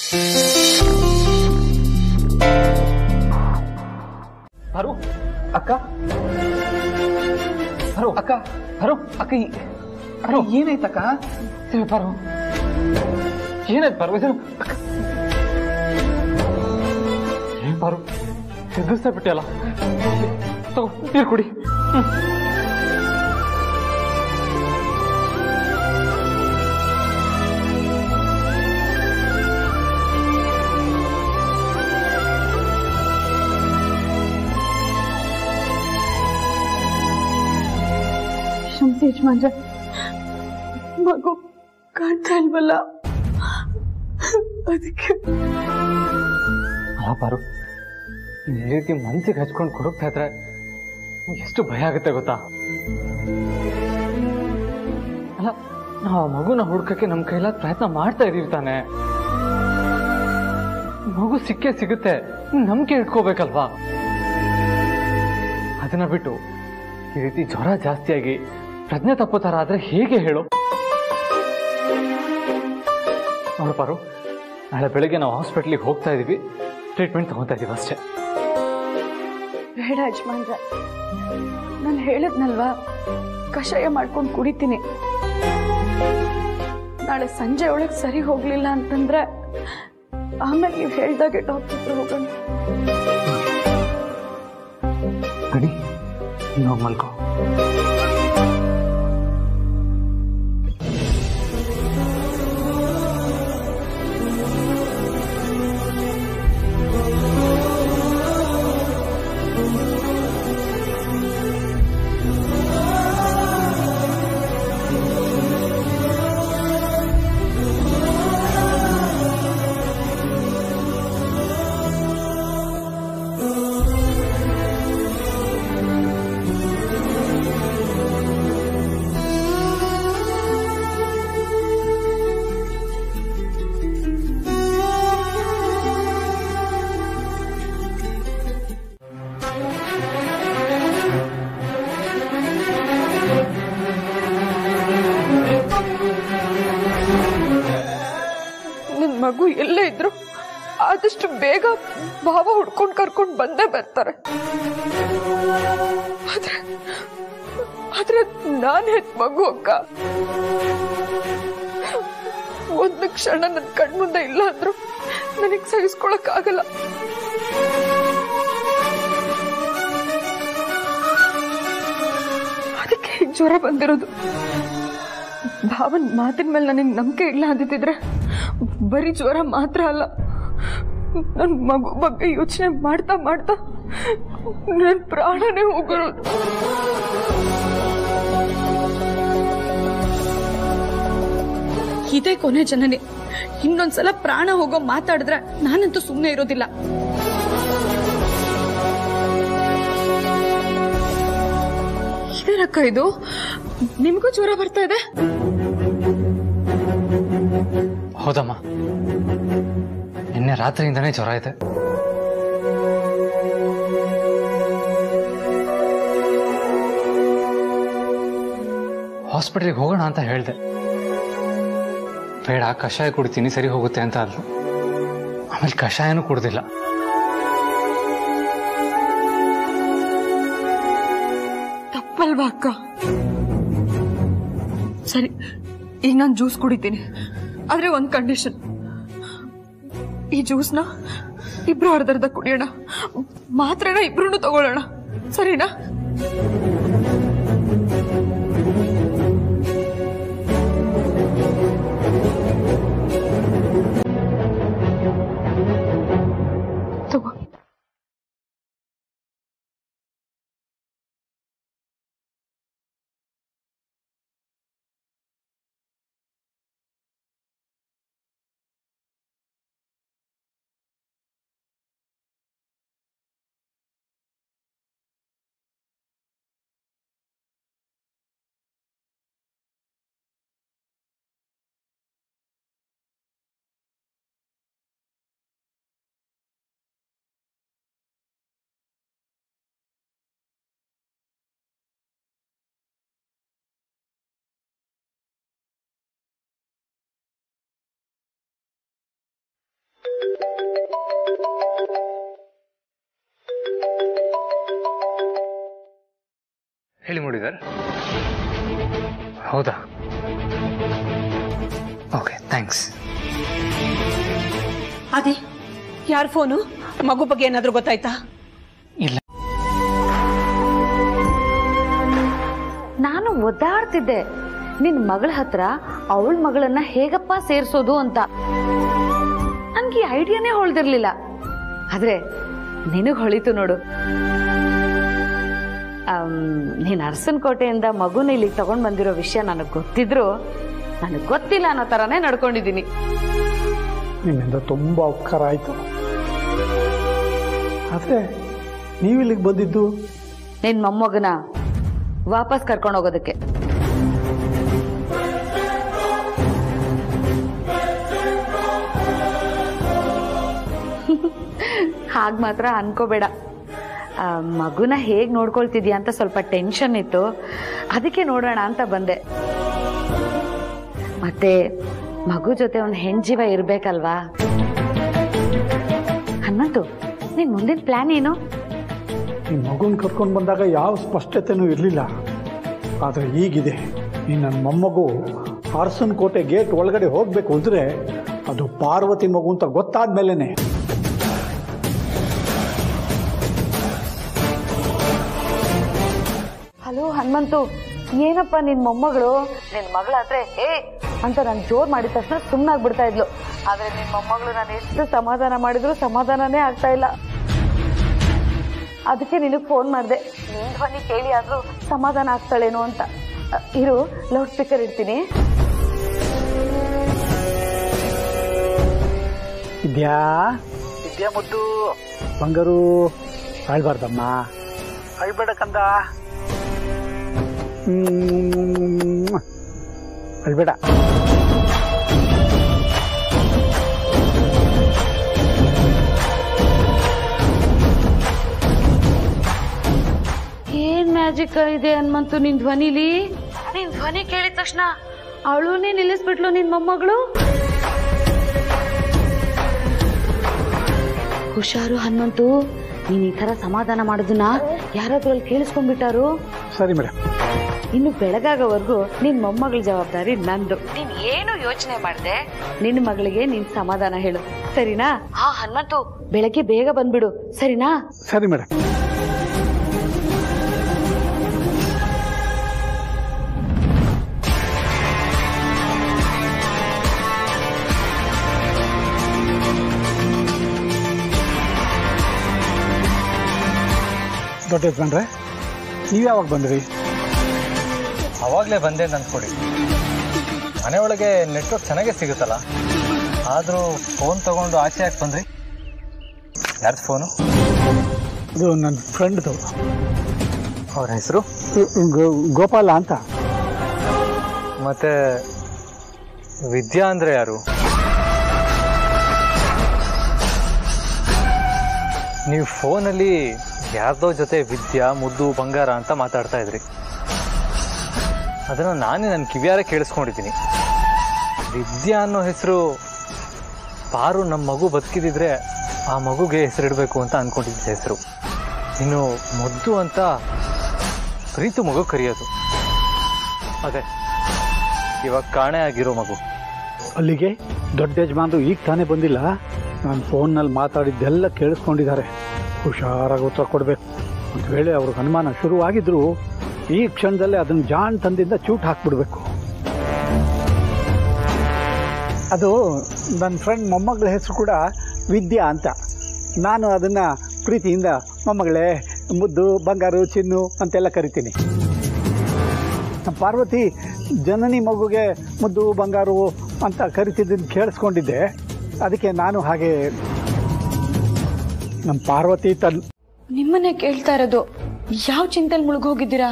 ಪರು ಅಕ್ಕ ಪರು ಅಕ್ಕ ಪರು ಅಕ್ಕ ಈ- ಪರು ಏನಾಯ್ತಕ್ಕ ಸರಿ ಪರು ಏನಾಯ್ತು ಪರು ಇದು ಅಕ್ಕ ಏನ್ ಪರು ಎದುರಿಸ್ತಾ ಬಿಟ್ಟಿಯಲ್ಲ ತಗೋ ನೀರು ಕುಡಿ ಹ್ಮ್. ಕ್ಷಮಿಸಿ ಯಜಮಾನ್ರೆ ಮಗು ಕಾಣ್ತಾ ಇಲ್ವಲ್ಲ ಅದಕ್ಕೆ ಅಲ್ಲ ಪಾರು ಈ ರೀತಿ ಮನ್ಸಿಗೆ ಹಚ್ಕೊಂಡು ಕೊಡುತ್ತಾ ಇದ್ರೆ ಎಷ್ಟು ಭಯ ಆಗುತ್ತೆ ಗೊತ್ತಾ ಅಲ್ಲ ನಾವು ಆ ಮಗುನ ಹುಡ್ಕಕ್ಕೆ ನಮ್ಮ ಕೈಲಾದ ಪ್ರಯತ್ನ ಮಾಡ್ತಾ ಇದೀವಿ ತಾನೆ ಮಗು ಸಿಕ್ಕೇ ಸಿಗುತ್ತೆ ನಂಬಿಕೆ ಇಟ್ಕೋಬೇಕಲ್ವಾ ಅದನ್ನ ಬಿಟ್ಟು ಈ ರೀತಿ ಜ್ವರ ಜಾಸ್ತಿಯಾಗಿ ಪ್ರಜ್ಞೆ ತಪ್ಪೋ ಥರ ಆದ್ರೆ ಹೇಗೆ ಹೇಳು ನೋಡು ಪಾರು ನಾಳೆ ಬೆಳಿಗ್ಗೆ ನಾವು ಹಾಸ್ಪಿಟ್ಲಿಗೆ ಹೋಗ್ತಾ ಇದೀವಿ ಟ್ರೀಟ್ಮೆಂಟ್ ತಗೊತಾ ಇದೀವಿ ಅಷ್ಟೇ ಬೇಡ ಯಜಮಾನ್ರೆ ನಾನು ಹೇಳಿದ್ನಲ್ವಾ ಕಷಾಯ ಮಾಡ್ಕೊಂಡು ಕುಡಿತೀನಿ ನಾಳೆ ಸಂಜೆ ಒಳಗೆ ಸರಿ ಹೋಗ್ಲಿಲ್ಲ ಅಂತಂದ್ರೆ ಆಮೇಲೆ ನೀವು ಹೇಳ್ದಾಗೆ ಡಾಕ್ಟರ್ ಹತ್ರ ಹೋಗೋಣ ಗಡಿ ನೀನು ಹೋಗಿ ಮಲ್ಕೋ ನನ್ನ ಮಗು ಎಲ್ಲೇ ಇದ್ರು ಆದಷ್ಟು ಬೇಗ ಭಾವ ಹುಡ್ಕೊಂಡು ಕರ್ಕೊಂಡು ಬಂದೇ ಬರ್ತಾರೆ ಆದ್ರೆ ಆದ್ರೆ ನಾನ್ ಹೆತ್ ಮಗು ಅಕ್ಕ ಒಂದು ಕ್ಷಣ ನನ್ನ ಕಣ್ಮುಂದೆ ಇಲ್ಲ ಅಂದ್ರು ನನಗ್ ಸಹಿಸ್ಕೊಳಕ್ ಆಗಲ್ಲ ಅದಕ್ಕೆ ಹೀಗ್ ಜ್ವರ ಬಂದಿರೋದು ಭಾವನ್ ಮಾತಿನ ಮೇಲೆ ನನಗೆ ನಂಬಿಕೆ ಇಲ್ಲ ಅಂದಿದ್ರೆ ಬರೀ ಜ್ವರ ಮಾತ್ರ ಅಲ್ಲ ನನ್ ಮಗು ಬಗ್ಗೆ ಯೋಚನೆ ಮಾಡ್ತಾ ಮಾಡ್ತಾ ನನ್ ಪ್ರಾಣನೇ ಹೋಗಿರೋದು ಇದೇ ಕೊನೆ ಜನನೇ ಇನ್ನೊಂದ್ಸಲ ಪ್ರಾಣ ಹೋಗೋ ಮಾತಾಡಿದ್ರೆ ನಾನಂತೂ ಸುಮ್ಮನೆ ಇರೋದಿಲ್ಲ ಇದೇನಕ್ಕ ಇದು ನಿಮಗೂ ಜ್ವರ ಬರ್ತಾ ಇದೆ ಹೌದಮ್ಮ ನಿನ್ನೆ ರಾತ್ರಿಯಿಂದನೇ ಜ್ವರ ಇದೆ ಹಾಸ್ಪಿಟ್ಲಿಗೆ ಹೋಗೋಣ ಅಂತ ಹೇಳಿದೆ ಬೇಡ ಕಷಾಯ ಕುಡಿತೀನಿ ಸರಿ ಹೋಗುತ್ತೆ ಅಂತ ಅಲ್ಲ ಆಮೇಲೆ ಕಷಾಯನೂ ಕುಡ್ದಿಲ್ಲ ತಪ್ಪಲ್ವಾ ಅಕ್ಕ ಸರಿ ಈಗ ನಾನು ಜ್ಯೂಸ್ ಕುಡಿತೀನಿ ಆದ್ರೆ ಒಂದ್ ಕಂಡೀಷನ್ ಈ ಜ್ಯೂಸ್ನ ಇಬ್ರು ಅರ್ಧರ್ಧ ಕುಡಿಯೋಣ ಮಾತ್ರನ ಇಬ್ರು ತಗೊಳ್ಳೋಣ ಸರಿನಾ ಹೇಳಿ ಮುಡಿದರ್ ಹೌದಾ ಓಕೆ ಥ್ಯಾಂಕ್ಸ್ ಅದೇ ಯಾರ ಫೋನು ಮಗು ಬಗ್ಗೆ ಏನಾದ್ರೂ ಗೊತ್ತಾಯ್ತಾ ಇಲ್ಲ ನಾನು ಒದ್ದಾಡ್ತಿದ್ದೆ ನಿನ್ ಮಗಳ ಹತ್ರ ಅವಳ ಮಗಳನ್ನ ಹೇಗಪ್ಪ ಸೇರ್ಸೋದು ಅಂತ ನನ್ಗೆ ಈ ಐಡಿಯಾನೇ ಹೊಳ್ದಿರ್ಲಿಲ್ಲ ಆದ್ರೆ ನಿನಗ್ ಹೊಳಿತು ನೋಡು ಆಮ್, ನೀನ್ ಅರಸನ್ ಕೋಟೆಯಿಂದ ಮಗುನ ಇಲ್ಲಿಗೆ ತಗೊಂಡ್ ಬಂದಿರೋ ವಿಷಯ ನನಗ್ ಗೊತ್ತಿದ್ರು ನನಗ್ ಗೊತ್ತಿಲ್ಲ ಅನ್ನೋ ತರಾನೇ ನಡ್ಕೊಂಡಿದ್ದೀನಿ ನಿಮ್ಮಿಂದ ತುಂಬ ಉಪಕಾರ ಆಯಿತು ಆದರೆ ನೀವು ಇಲ್ಲಿಗೆ ಬಂದಿದ್ದು ನಿನ್ ಮೊಮ್ಮಗನ ವಾಪಸ್ ಕರ್ಕೊಂಡು ಹೋಗೋದಕ್ಕೆ ಹಾಗ್ ಮಾತ್ರ ಅನ್ಕೋಬೇಡ ಆ, ಮಗುನ ಹೇಗ್ ನೋಡ್ಕೊಳ್ತಿದ್ಯಾ ಅಂತ ಸ್ವಲ್ಪ ಟೆನ್ಷನ್ ಇತ್ತು ಅದಕ್ಕೆ ನೋಡೋಣ ಅಂತ ಬಂದೆ ಮತ್ತೆ ಮಗು ಜೊತೆ ಒಂದು ಹೆಣ್ಜೀವ ಇರ್ಬೇಕಲ್ವಾ ಹನುಮಂತು ನಿನ್ ಮುಂದಿನ ಪ್ಲಾನ್ ಏನು ಈ ಮಗುನ ಕರ್ಕೊಂಡು ಬಂದಾಗ ಯಾವ ಸ್ಪಷ್ಟತೆನೂ ಇರಲಿಲ್ಲ ಆದರೆ ಈಗಿದೆ ಈ ನನ್ನ ಮೊಮ್ಮಗು ಅರಸನ ಕೋಟೆ ಗೇಟ್ ಒಳಗಡೆ ಹೋಗಬೇಕು ಅಂದರೆ ಅದು ಪಾರ್ವತಿ ಮಗು ಅಂತ ಗೊತ್ತಾದ ಮೇಲೇ ಹಲೋ ಹನುಮಂತು ಏನಪ್ಪ ನಿನ್ ಮೊಮ್ಮಗಳು ನಿನ್ ಮಗಳಾದ್ರೆ ಏ ಅಂತ ನಾನು ಜೋರ್ ಮಾಡಿದ ತಕ್ಷಣ ಸುಮ್ಮನಾಗ್ಬಿಡ್ತಾ ಇದ್ಲು ಆದ್ರೆ ನಿನ್ ಮೊಮ್ಮಗಳು ನಾನು ಎಷ್ಟು ಸಮಾಧಾನ ಮಾಡಿದ್ರು ಸಮಾಧಾನನೇ ಆಗ್ತಾ ಇಲ್ಲ ಅದಕ್ಕೆ ನಿನಗ್ ಫೋನ್ ಮಾಡಿದೆ ನಿನ್ ಧ್ವನಿ ಕೇಳಿ ಆದ್ರೂ ಸಮಾಧಾನ ಆಗ್ತಾಳೇನೋ ಅಂತ ಅ, ಇರು ಲೌಡ್ ಸ್ಪೀಕರ್ ಇಡ್ತೀನಿ ಇದ್ಯಾ ಇದ್ಯಾ ಮುದ್ದು ಬಂಗಾರು ಅಳ್ಬಾರ್ದಮ್ಮ ಅಳ್ಬೇಡ ಕಂದ ಹ್ಮ್. ಅಳ್ಬೇಡ ಏನ್ ಮ್ಯಾಜಿಕ್ ಇದೆ ಹನುಮಂತು ನಿನ್ ಧ್ವನಿಲಿ ನಿನ್ ಧ್ವನಿ ಕೇಳಿದ ತಕ್ಷಣ ಅವಳುನೇ ನಿಲ್ಲಿಸ್ಬಿಟ್ಲು ನಿನ್ ಮೊಮ್ಮಗಳು ಹುಷಾರು ಹನುಮಂತು ನೀನ್ ಈ ತರ ಸಮಾಧಾನ ಮಾಡೋದನ್ನ ಯಾರಾದ್ರೂ ಅಲ್ಲಿ ಕೇಳಿಸ್ಕೊಂಡ್ಬಿಟ್ಟಾರು ಸರಿ ಮೇಡಮ್ ಇನ್ನು ಬೆಳಗಾಗವರೆಗೂ ನಿನ್ ಮೊಮ್ಮಗಳ ಜವಾಬ್ದಾರಿ ನಂದು ನೀನ್ ಏನು ಯೋಚನೆ ಮಾಡ್ದೆ ನಿನ್ನ ಮಗಳಿಗೆ ನೀನ್ ಸಮಾಧಾನ ಹೇಳು ಸರಿನಾ ಹಾ ಹನುಮಂತು ಬೆಳಗ್ಗೆ ಬೇಗ ಬಂದ್ಬಿಡು ಸರಿನಾ ಸರಿ ಮೇಡಮ್ ದೊಡ್ಡ ಯಜಮಾನ್ರೆ ನೀವು ಯಾವಾಗ ಬಂದ್ರಿ ಅವಾಗಲೇ ಬಂದೆ ಅಂತ ಅಂದ್ಕೊಡಿ ಮನೆ ಒಳಗೆ ನೆಟ್ವರ್ಕ್ ಚೆನ್ನಾಗೇ ಸಿಗುತ್ತಲ್ಲ ಆದರೂ ಫೋನ್ ತಗೊಂಡು ಆಚೆ ಯಾಕೆ ಬಂದ್ರಿ ಯಾರ್ದು ಫೋನು ಇದು ನನ್ನ ಫ್ರೆಂಡ್ದು ಅವ್ರ ಹೆಸರು ಗೋಪಾಲ ಅಂತ ಮತ್ತೆ ವಿದ್ಯಾ ಅಂದ್ರೆ ಯಾರು ನೀವು ಫೋನಲ್ಲಿ ಯಾರ್ದೋ ಜೊತೆ ವಿದ್ಯಾ ಮುದ್ದು ಬಂಗಾರ ಅಂತ ಮಾತಾಡ್ತಾ ಇದ್ರಿ ಅದನ್ನು ನಾನೇ ನನ್ನ ಕಿವಿಯಾರ ಕೇಳಿಸ್ಕೊಂಡಿದ್ದೀನಿ ವಿದ್ಯಾ ಅನ್ನೋ ಹೆಸರು ಪಾರು ನಮ್ಮ ಮಗು ಬದುಕಿದಿದ್ರೆ ಆ ಮಗುಗೆ ಹೆಸರಿಡಬೇಕು ಅಂತ ಅನ್ಕೊಂಡಿದ್ದ ಹೆಸರು ಇನ್ನು ಮುದ್ದು ಅಂತ ಪ್ರೀತು ಮಗು ಕರೆಯೋದು ಅದೇ ಇವಾಗ ಕಾಣೆ ಆಗಿರೋ ಮಗು ಅಲ್ಲಿಗೆ ದೊಡ್ಡ ಯಜಮಾನ್ರು ಈಗ ತಾನೇ ಬಂದಿಲ್ಲ ನಾನು ಫೋನ್ನಲ್ಲಿ ಮಾತಾಡಿದ್ದೆಲ್ಲ ಕೇಳಿಸ್ಕೊಂಡಿದ್ದಾರೆ ಹುಷಾರಾಗಿ ಉತ್ತರ ಕೊಡಬೇಕು ಒಂದು ವೇಳೆ ಅವ್ರಿಗೆ ಅನುಮಾನ ಶುರುವಾಗಿದ್ರು ಈ ಕ್ಷಣದಲ್ಲೇ ಅದನ್ನು ಜಾಣ್ ತಂದಿಂದ ಚೂಟ್ ಹಾಕ್ಬಿಡ್ಬೇಕು ಅದು ನನ್ನ ಫ್ರೆಂಡ್ ಮೊಮ್ಮಗಳ ಹೆಸರು ಕೂಡ ವಿದ್ಯಾ ಅಂತ ನಾನು ಅದನ್ನು ಪ್ರೀತಿಯಿಂದ ಮೊಮ್ಮಗಳೇ ಮುದ್ದು ಬಂಗಾರು ಚಿನ್ನು ಅಂತೆಲ್ಲ ಕರಿತೀನಿ ನಮ್ಮ ಪಾರ್ವತಿ ಜನನಿ ಮಗುಗೆ ಮುದ್ದು ಬಂಗಾರು ಅಂತ ಕರಿತಿದ್ದನ್ನು ಕೇಳಿಸ್ಕೊಂಡಿದ್ದೆ ಅದಕ್ಕೆ ನಾನು ಹಾಗೆ ನಮ್ಮ ಪಾರ್ವತಿ ತನ್ ನಿಮ್ಮನ್ನೇ ಕೇಳ್ತಾ ಇರೋದು ಯಾವ ಚಿಂತೆಲ್ ಮುಳುಗೋಗಿದ್ದೀರಾ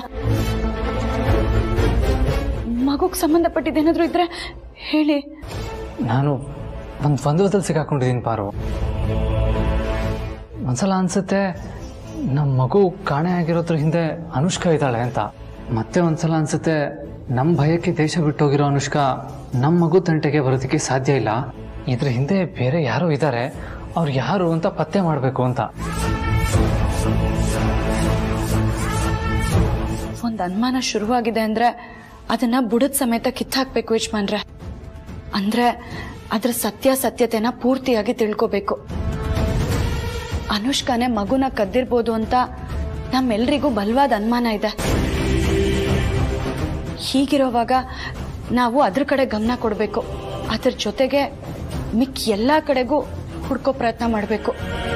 ಮಗುಗ್ ಸಂಬಂಧಪಟ್ಟಿದ್ದೇನಾದ್ರೂ ಇದ್ರೆ ಹೇಳಿ ನಾನು ಒಂದು ದ್ವಂದ್ವದಲ್ಲಿ ಸಿಕ್ಕಾಕೊಂಡಿದ್ದೀನಿ ಪಾರು ಒಂದ್ಸಲ ಅನ್ಸುತ್ತೆ ನಮ್ಮ ಮಗು ಕಾಣೆ ಆಗಿರೋದ್ರ ಹಿಂದೆ ಅನುಷ್ಕಾ ಇದ್ದಾಳೆ ಅಂತ ಮತ್ತೆ ಒಂದ್ಸಲ ಅನ್ಸುತ್ತೆ ನಮ್ಮ ಭಯಕ್ಕೆ ದೇಶ ಬಿಟ್ಟೋಗಿರೋ ಅನುಷ್ಕಾ ನಮ್ಮ ಮಗು ತಂಟೆಗೆ ಬರೋದಕ್ಕೆ ಸಾಧ್ಯ ಇಲ್ಲ ಇದ್ರ ಹಿಂದೆ ಬೇರೆ ಯಾರೋ ಇದ್ದಾರೆ ಅವ್ರು ಯಾರು ಅಂತ ಪತ್ತೆ ಮಾಡಬೇಕು ಅಂತ ಒಂದು ಅನುಮಾನ ಶುರುವಾಗಿದೆ ಅಂದ್ರೆ ಅದನ್ನ ಬುಡದ ಸಮೇತ ಕಿತ್ತಾಕ್ಬೇಕು ಯಜಮಾನ್ರೆ ಅಂದ್ರೆ ಅದ್ರ ಸತ್ಯಾಸತ್ಯತೆನ ಪೂರ್ತಿಯಾಗಿ ತಿಳ್ಕೋಬೇಕು ಅನುಷ್ಕಾನೆ ಮಗುನ ಕದ್ದಿರ್ಬೋದು ಅಂತ ನಮ್ಮೆಲ್ರಿಗೂ ಬಲವಾದ ಅನುಮಾನ ಇದೆ ಹೀಗಿರೋವಾಗ ನಾವು ಅದ್ರ ಕಡೆ ಗಮನ ಕೊಡಬೇಕು ಅದ್ರ ಜೊತೆಗೆ ಮಿಕ್ ಎಲ್ಲ ಕಡೆಗೂ ಹುಡ್ಕೋ ಪ್ರಯತ್ನ ಮಾಡಬೇಕು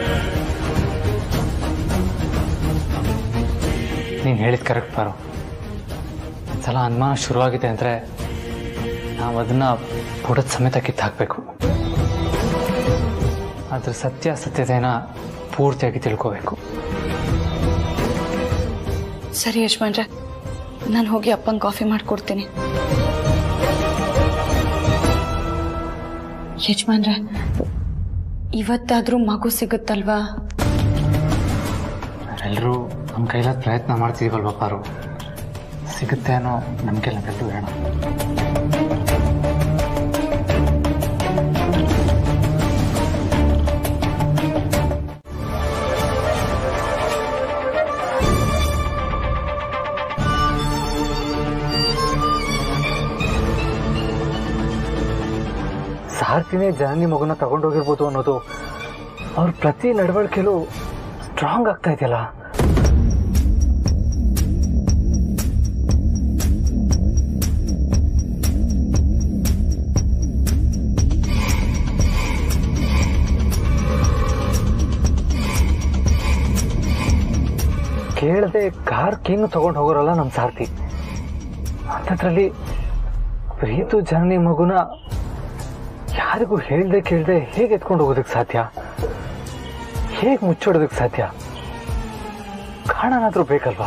ನೀನು ಹೇಳಿದ ಕರೆಕ್ಟ್ ಪಾರು ಸಲ ಅನುಮಾನ ಶುರುವಾಗಿದೆ ಅಂದರೆ ನಾವು ಅದನ್ನು ಬುಡದ ಸಮೇತ ಕಿತ್ತಾಕಬೇಕು ಅದ್ರ ಸತ್ಯಾಸತ್ಯತೆನ ಪೂರ್ತಿಯಾಗಿ ತಿಳ್ಕೋಬೇಕು ಸರಿ ಯಜಮಾನ್ರೆ ನಾನು ಹೋಗಿ ಅಪ್ಪಂಗೆ ಕಾಫಿ ಮಾಡಿಕೊಡ್ತೀನಿ ಯಜಮಾನ್ರೆ ಇವತ್ತಾದ್ರೂ ಮಗು ಸಿಗುತ್ತಲ್ವಾ ನಾವೆಲ್ಲರೂ ನಮ್ಮ ಕೈಲಾದ ಪ್ರಯತ್ನ ಮಾಡ್ತಿದೀವಲ್ವ ಪಾರು ಸಿಗುತ್ತೆ ಅನ್ನೋ ನಂಬಿಕೆ ನಮ್ಮೆಲ್ಲರೂ ಬೇಡ ಸಾರ್ತಿನೇ ಜಾನಿ ಮಗುನ ತಗೊಂಡೋಗಿರ್ಬೋದು ಅನ್ನೋದು ಅವ್ರ ಪ್ರತಿ ನಡವಳಿಕೆಲೂ ಸ್ಟ್ರಾಂಗ್ ಆಗ್ತಾ ಇದೆಯಲ್ಲ ಕೇಳದೆ ಕಾರ್ ಕೀನು ತಗೊಂಡು ಹೋಗೋರಲ್ಲ ನಮ್ಮ ಸಾರ್ತಿ ಅಂಥದ್ರಲ್ಲಿ ಪ್ರೀತು ಜನನಿ ಮಗುನ ಯಾರಿಗೂ ಹೇಳ್ದೆ ಕೇಳ್ದೆ ಹೇಗೆ ಎತ್ಕೊಂಡು ಹೋಗೋದಕ್ಕೆ ಸಾಧ್ಯ ಹೇಗೆ ಮುಚ್ಚೋಡೋದಕ್ಕೆ ಸಾಧ್ಯ ಕಾರಣನಾದ್ರೂ ಬೇಕಲ್ವಾ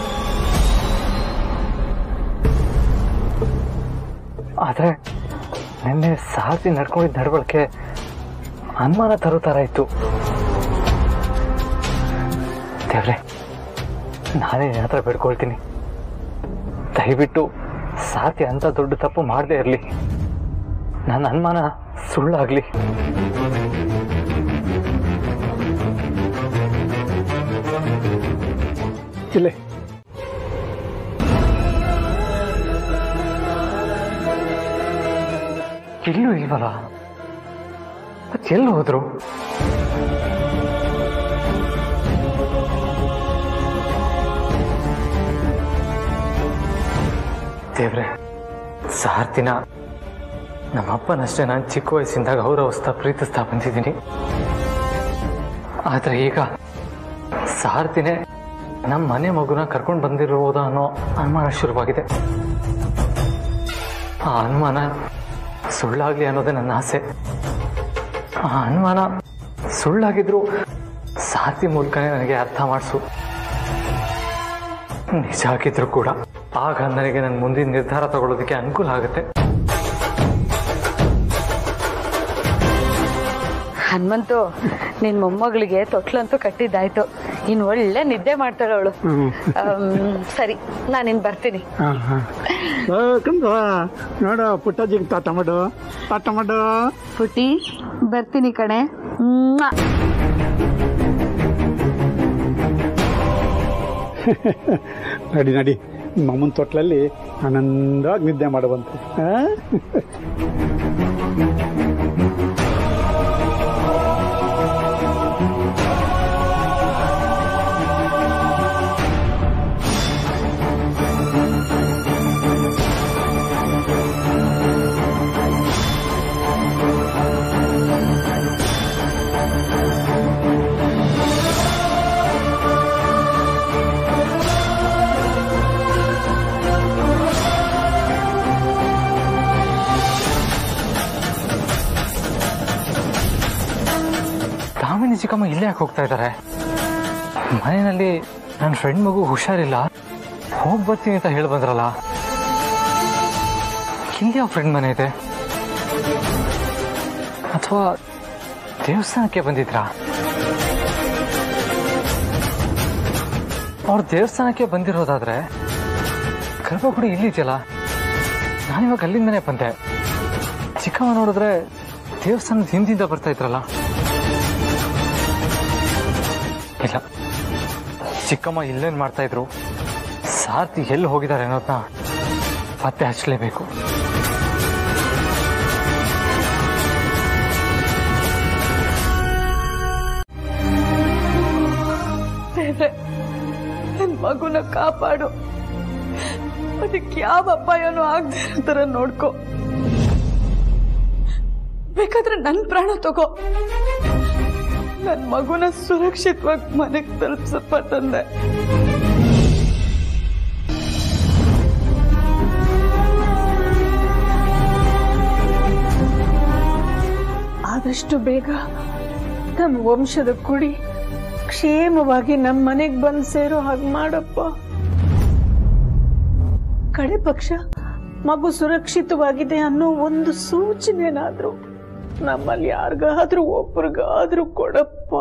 ಆದ್ರೆ ನಿನ್ನೆ ಸಾರ್ತಿ ನಡ್ಕೊಂಡಿದ್ದ ನಡವಳಿಕೆ ಅನುಮಾನ ತರೋ ಥರ ಇತ್ತು ದೇವ್ರೆ ನಾನೇ ನಿನ್ನ ಹತ್ರ ಬೇಡ್ಕೊಳ್ತೀನಿ ದಯವಿಟ್ಟು ಸಾರ್ತಿ ಅಂತ ದೊಡ್ಡ ತಪ್ಪು ಮಾಡದೇ ಇರಲಿ ನನ್ನ ಅನುಮಾನ ಸುಳ್ಳಾಗ್ಲಿ ಇಲ್ಲೇ ಇಲ್ಲೂ ಇಲ್ವಲ್ಲ ಮತ್ತೆ ಎಲ್ಲಿ ಹೋದ್ರು ದೇವ್ರೆ ಸಾರ್ತಿನ ನಮ್ಮಪ್ಪನಷ್ಟೇ ನಾನು ಚಿಕ್ಕ ವಯಸ್ಸಿಂದ ಗೌರವಿಸ್ತಾ ಪ್ರೀತಿಸ್ತಾ ಬಂದಿದ್ದೀನಿ ಆದ್ರೆ ಈಗ ಸಾರ್ತಿನೇ ನಮ್ಮ ಮನೆ ಮಗುನ ಕರ್ಕೊಂಡು ಬಂದಿರ್ಬೋದಾ ಅನ್ನೋ ಅನುಮಾನ ಶುರುವಾಗಿದೆ ಆ ಅನುಮಾನ ಸುಳ್ಳಾಗ್ಲಿ ಅನ್ನೋದೇ ನನ್ನ ಆಸೆ ಆ ಅನುಮಾನ ಸುಳ್ಳಾಗಿದ್ರು ಸಾತಿ ಮೂಲಕನೇ ನನಗೆ ಅರ್ಥ ಮಾಡಿಸು ನಿಜ ಆಗಿದ್ರು ಕೂಡ ಆಗ ನನಗೆ ನನ್ನ ಮುಂದಿನ ನಿರ್ಧಾರ ತಗೊಳ್ಳೋದಕ್ಕೆ ಅನುಕೂಲ ಆಗುತ್ತೆ ಹನುಮಂತು ನಿನ್ ಮೊಮ್ಮಗಳಿಗೆ ತೊಟ್ಲಂತೂ ಕಟ್ಟಿದ್ದಾಯ್ತು ಇನ್ ಒಳ್ಳೆ ನಿದ್ದೆ ಮಾಡ್ತಾಳೆ ಅವಳು ಸರಿ ನಾನು ಇನ್ ಬರ್ತೀನಿ ಹಾಂ ಹಾಂ ಕಂದ ನೋಡು ಪುಟ್ಟಜ್ಜಿಗೆ ತಾತ ಮಾಡು ತಾತ ಮಾಡು ಪುಟಿ ಬರ್ತೀನಿ ಕಣೆ ಮ್ವಾ. ನಡಿ ನಡಿ ನಮ್ಮನ ತೊಟ್ಲಲ್ಲಿ ಆನಂದವಾಗಿ ನಿದ್ದೆ ಮಾಡುವಂತೆ ಹಾಂ ದಾಮಿನಿ ಚಿಕ್ಕಮ್ಮ ಇಲ್ಲೇ ಯಾಕೆ ಹೋಗ್ತಾ ಇದ್ದಾರೆ ಮನೆಯಲ್ಲಿ ನನ್ನ ಫ್ರೆಂಡ್ ಮಗು ಹುಷಾರಿಲ್ಲ ಹೋಗಿ ಬರ್ತೀನಿ ಅಂತ ಹೇಳಿ ಬಂದ್ರಲ್ಲ ಇಲ್ಲಿ ಯಾವ ಫ್ರೆಂಡ್ ಮನೆ ಇದೆ ಅಥವಾ ದೇವಸ್ಥಾನಕ್ಕೆ ಬಂದಿದ್ರಾ ಅವ್ರು ದೇವಸ್ಥಾನಕ್ಕೆ ಬಂದಿರೋದಾದ್ರೆ ಗರ್ಭಗುಡಿ ಇಲ್ಲಿದೆಯಲ್ಲ ನಾನಿವಾಗ ಅಲ್ಲಿಂದನೇ ಬಂದೆ ಚಿಕ್ಕಮ್ಮ ನೋಡಿದ್ರೆ ದೇವಸ್ಥಾನದ ಹಿಂದಿಂದ ಬರ್ತಾ ಇದ್ರಲ್ಲ ಇಲ್ಲ ಚಿಕ್ಕಮ್ಮ ಇಲ್ಲೇನ್ ಮಾಡ್ತಾ ಇದ್ರು ಸಾರ್ಥಿ ಎಲ್ಲಿ ಹೋಗಿದ್ದಾರೆ ಅನ್ನೋದನ್ನ ಪತ್ತೆ ಹಚ್ಚಲೇಬೇಕು ನನ್ ಮಗುನ ಕಾಪಾಡು ಅದಕ್ಕೆ ಯಾವ ಅಪಾಯನೂ ಆಗದೆ ಇರೋ ಥರ ನೋಡ್ಕೊ ಬೇಕಾದ್ರೆ ನನ್ ಪ್ರಾಣ ತಗೋ ನನ್ ಮಗುನ ಸುರಕ್ಷಿತವಾಗಿ ಮನೆಗೆ ತಲುಪ್ಸಪ್ಪ ತಂದೆ ಆದಷ್ಟು ಬೇಗ ನಮ್ಮ ವಂಶದ ಕುಡಿ ಕ್ಷೇಮವಾಗಿ ನಮ್ಮ ಮನೆಗೆ ಬಂದು ಸೇರೋ ಹಾಗೆ ಮಾಡಪ್ಪ ಕಡೆ ಪಕ್ಷ ಮಗು ಸುರಕ್ಷಿತವಾಗಿದೆ ಅನ್ನೋ ಒಂದು ಸೂಚನೆನಾದ್ರೂ ನಮ್ಮಲ್ಲಿ ಯಾರಿಗಾದ್ರೂ ಒಬ್ರಿಗಾದ್ರೂ ಕೊಡಪ್ಪ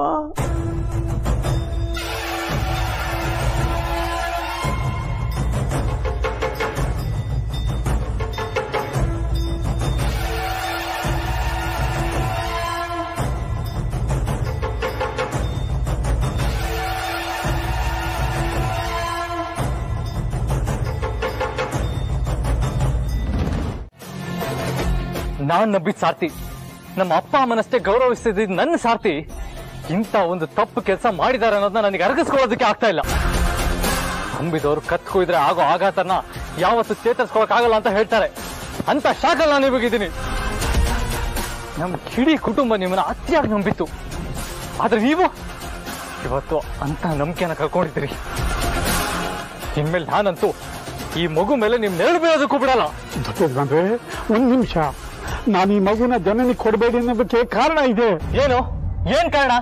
ನಾನ್ ನಂಬಿದ ಸಾರ್ಥಿ ನಮ್ಮ ಅಪ್ಪ ಅಮ್ಮನಷ್ಟೇ ಗೌರವಿಸ್ತಿದ್ದ ನನ್ನ ಸಾರ್ಥಿ ಇಂಥ ಒಂದು ತಪ್ಪು ಕೆಲಸ ಮಾಡಿದ್ದಾರೆ ಅನ್ನೋದನ್ನ ನನಗೆ ಅರಗಿಸ್ಕೊಳ್ಳೋದಕ್ಕೆ ಆಗ್ತಾ ಇಲ್ಲ ನಂಬಿದವರು ಕತ್ ಕೊಯ್ದ್ರೆ ಆಗೋ ಆಘಾತನ ಯಾವತ್ತು ಚೇತರಿಸ್ಕೊಳಕ್ ಆಗಲ್ಲ ಅಂತ ಹೇಳ್ತಾರೆ ಅಂತ ಶಾಕಲ್ಲಿ ನಾನು ಇವಾಗಿದ್ದೀನಿ ನಮ್ಮ ಇಡೀ ಕುಟುಂಬ ನಿಮ್ಮನ್ನ ಅತಿಯಾಗಿ ನಂಬಿತ್ತು ಆದ್ರೆ ನೀವು ಇವತ್ತು ಅಂತ ನಂಬಿಕೆನ ಕಳ್ಕೊಂಡಿದ್ದೀರಿ ಇನ್ಮೇಲೆ ನಾನಂತೂ ಈ ಮಗು ಮೇಲೆ ನಿಮ್ ನೆರಳು ಬೀಳೋದಕ್ಕೂ ಬಿಡಲ್ಲ ಬಂದ್ರೆ ಒಂದ್ ನಿಮಿಷ ನಾನು ಈ ಮಗುನ ಜನನಿಗೆ ಕೊಡಬೇಡಿ ಅನ್ನೋದಕ್ಕೆ ಕಾರಣ ಇದೆ ಏನು ಏನ್ ಕಾರಣ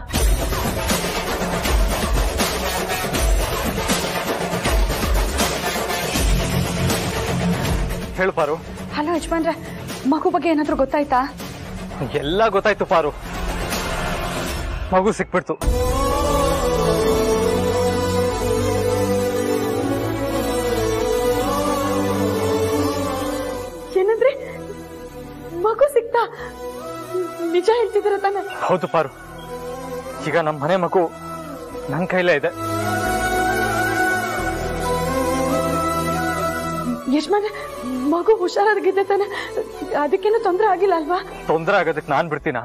ಹೇಳು ಪಾರು ಹಲೋ ಯಜಮಾನ್ರೆ ಮಗು ಬಗ್ಗೆ ಏನಾದ್ರೂ ಗೊತ್ತಾಯ್ತಾ ಎಲ್ಲ ಗೊತ್ತಾಯ್ತು ಪಾರು ಮಗು ಸಿಕ್ಬಿಡ್ತು ಏನಂದ್ರೆ ಮಗು ಸಿಕ್ತಾ ನಿಜ ಹೇಳ್ತಿದ್ದೀರ ತಾನೆ ಹೌದು ಪಾರು ಈಗ ನಮ್ಮ ಮನೆ ಮಗು ನನ್ನ ಕೈಲೇ ಇದೆ ಯಜಮಾನ್ರೆ ಮಗು ಹುಷಾರಾಗಿದೆ ತಾನೆ ಅದಕ್ಕೇನು ತೊಂದರೆ ಆಗಿಲ್ಲ ಅಲ್ವಾ ತೊಂದರೆ ಆಗೋದಕ್ಕೆ ನಾನ್ ಬಿಡ್ತೀನ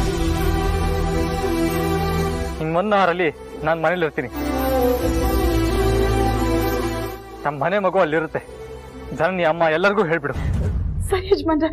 ಇನ್ ಒನ್ ಅವರಲ್ಲಿ ನಾನ್ ಮನೇಲಿ ಇರ್ತೀನಿ ನಮ್ಮ ಮನೆ ಮಗು ಅಲ್ಲಿರುತ್ತೆ ಜನನಿ ಅಮ್ಮ ಎಲ್ಲರಿಗೂ ಹೇಳ್ಬಿಡು ಸರಿ ಯಜಮಾನ್ರೆ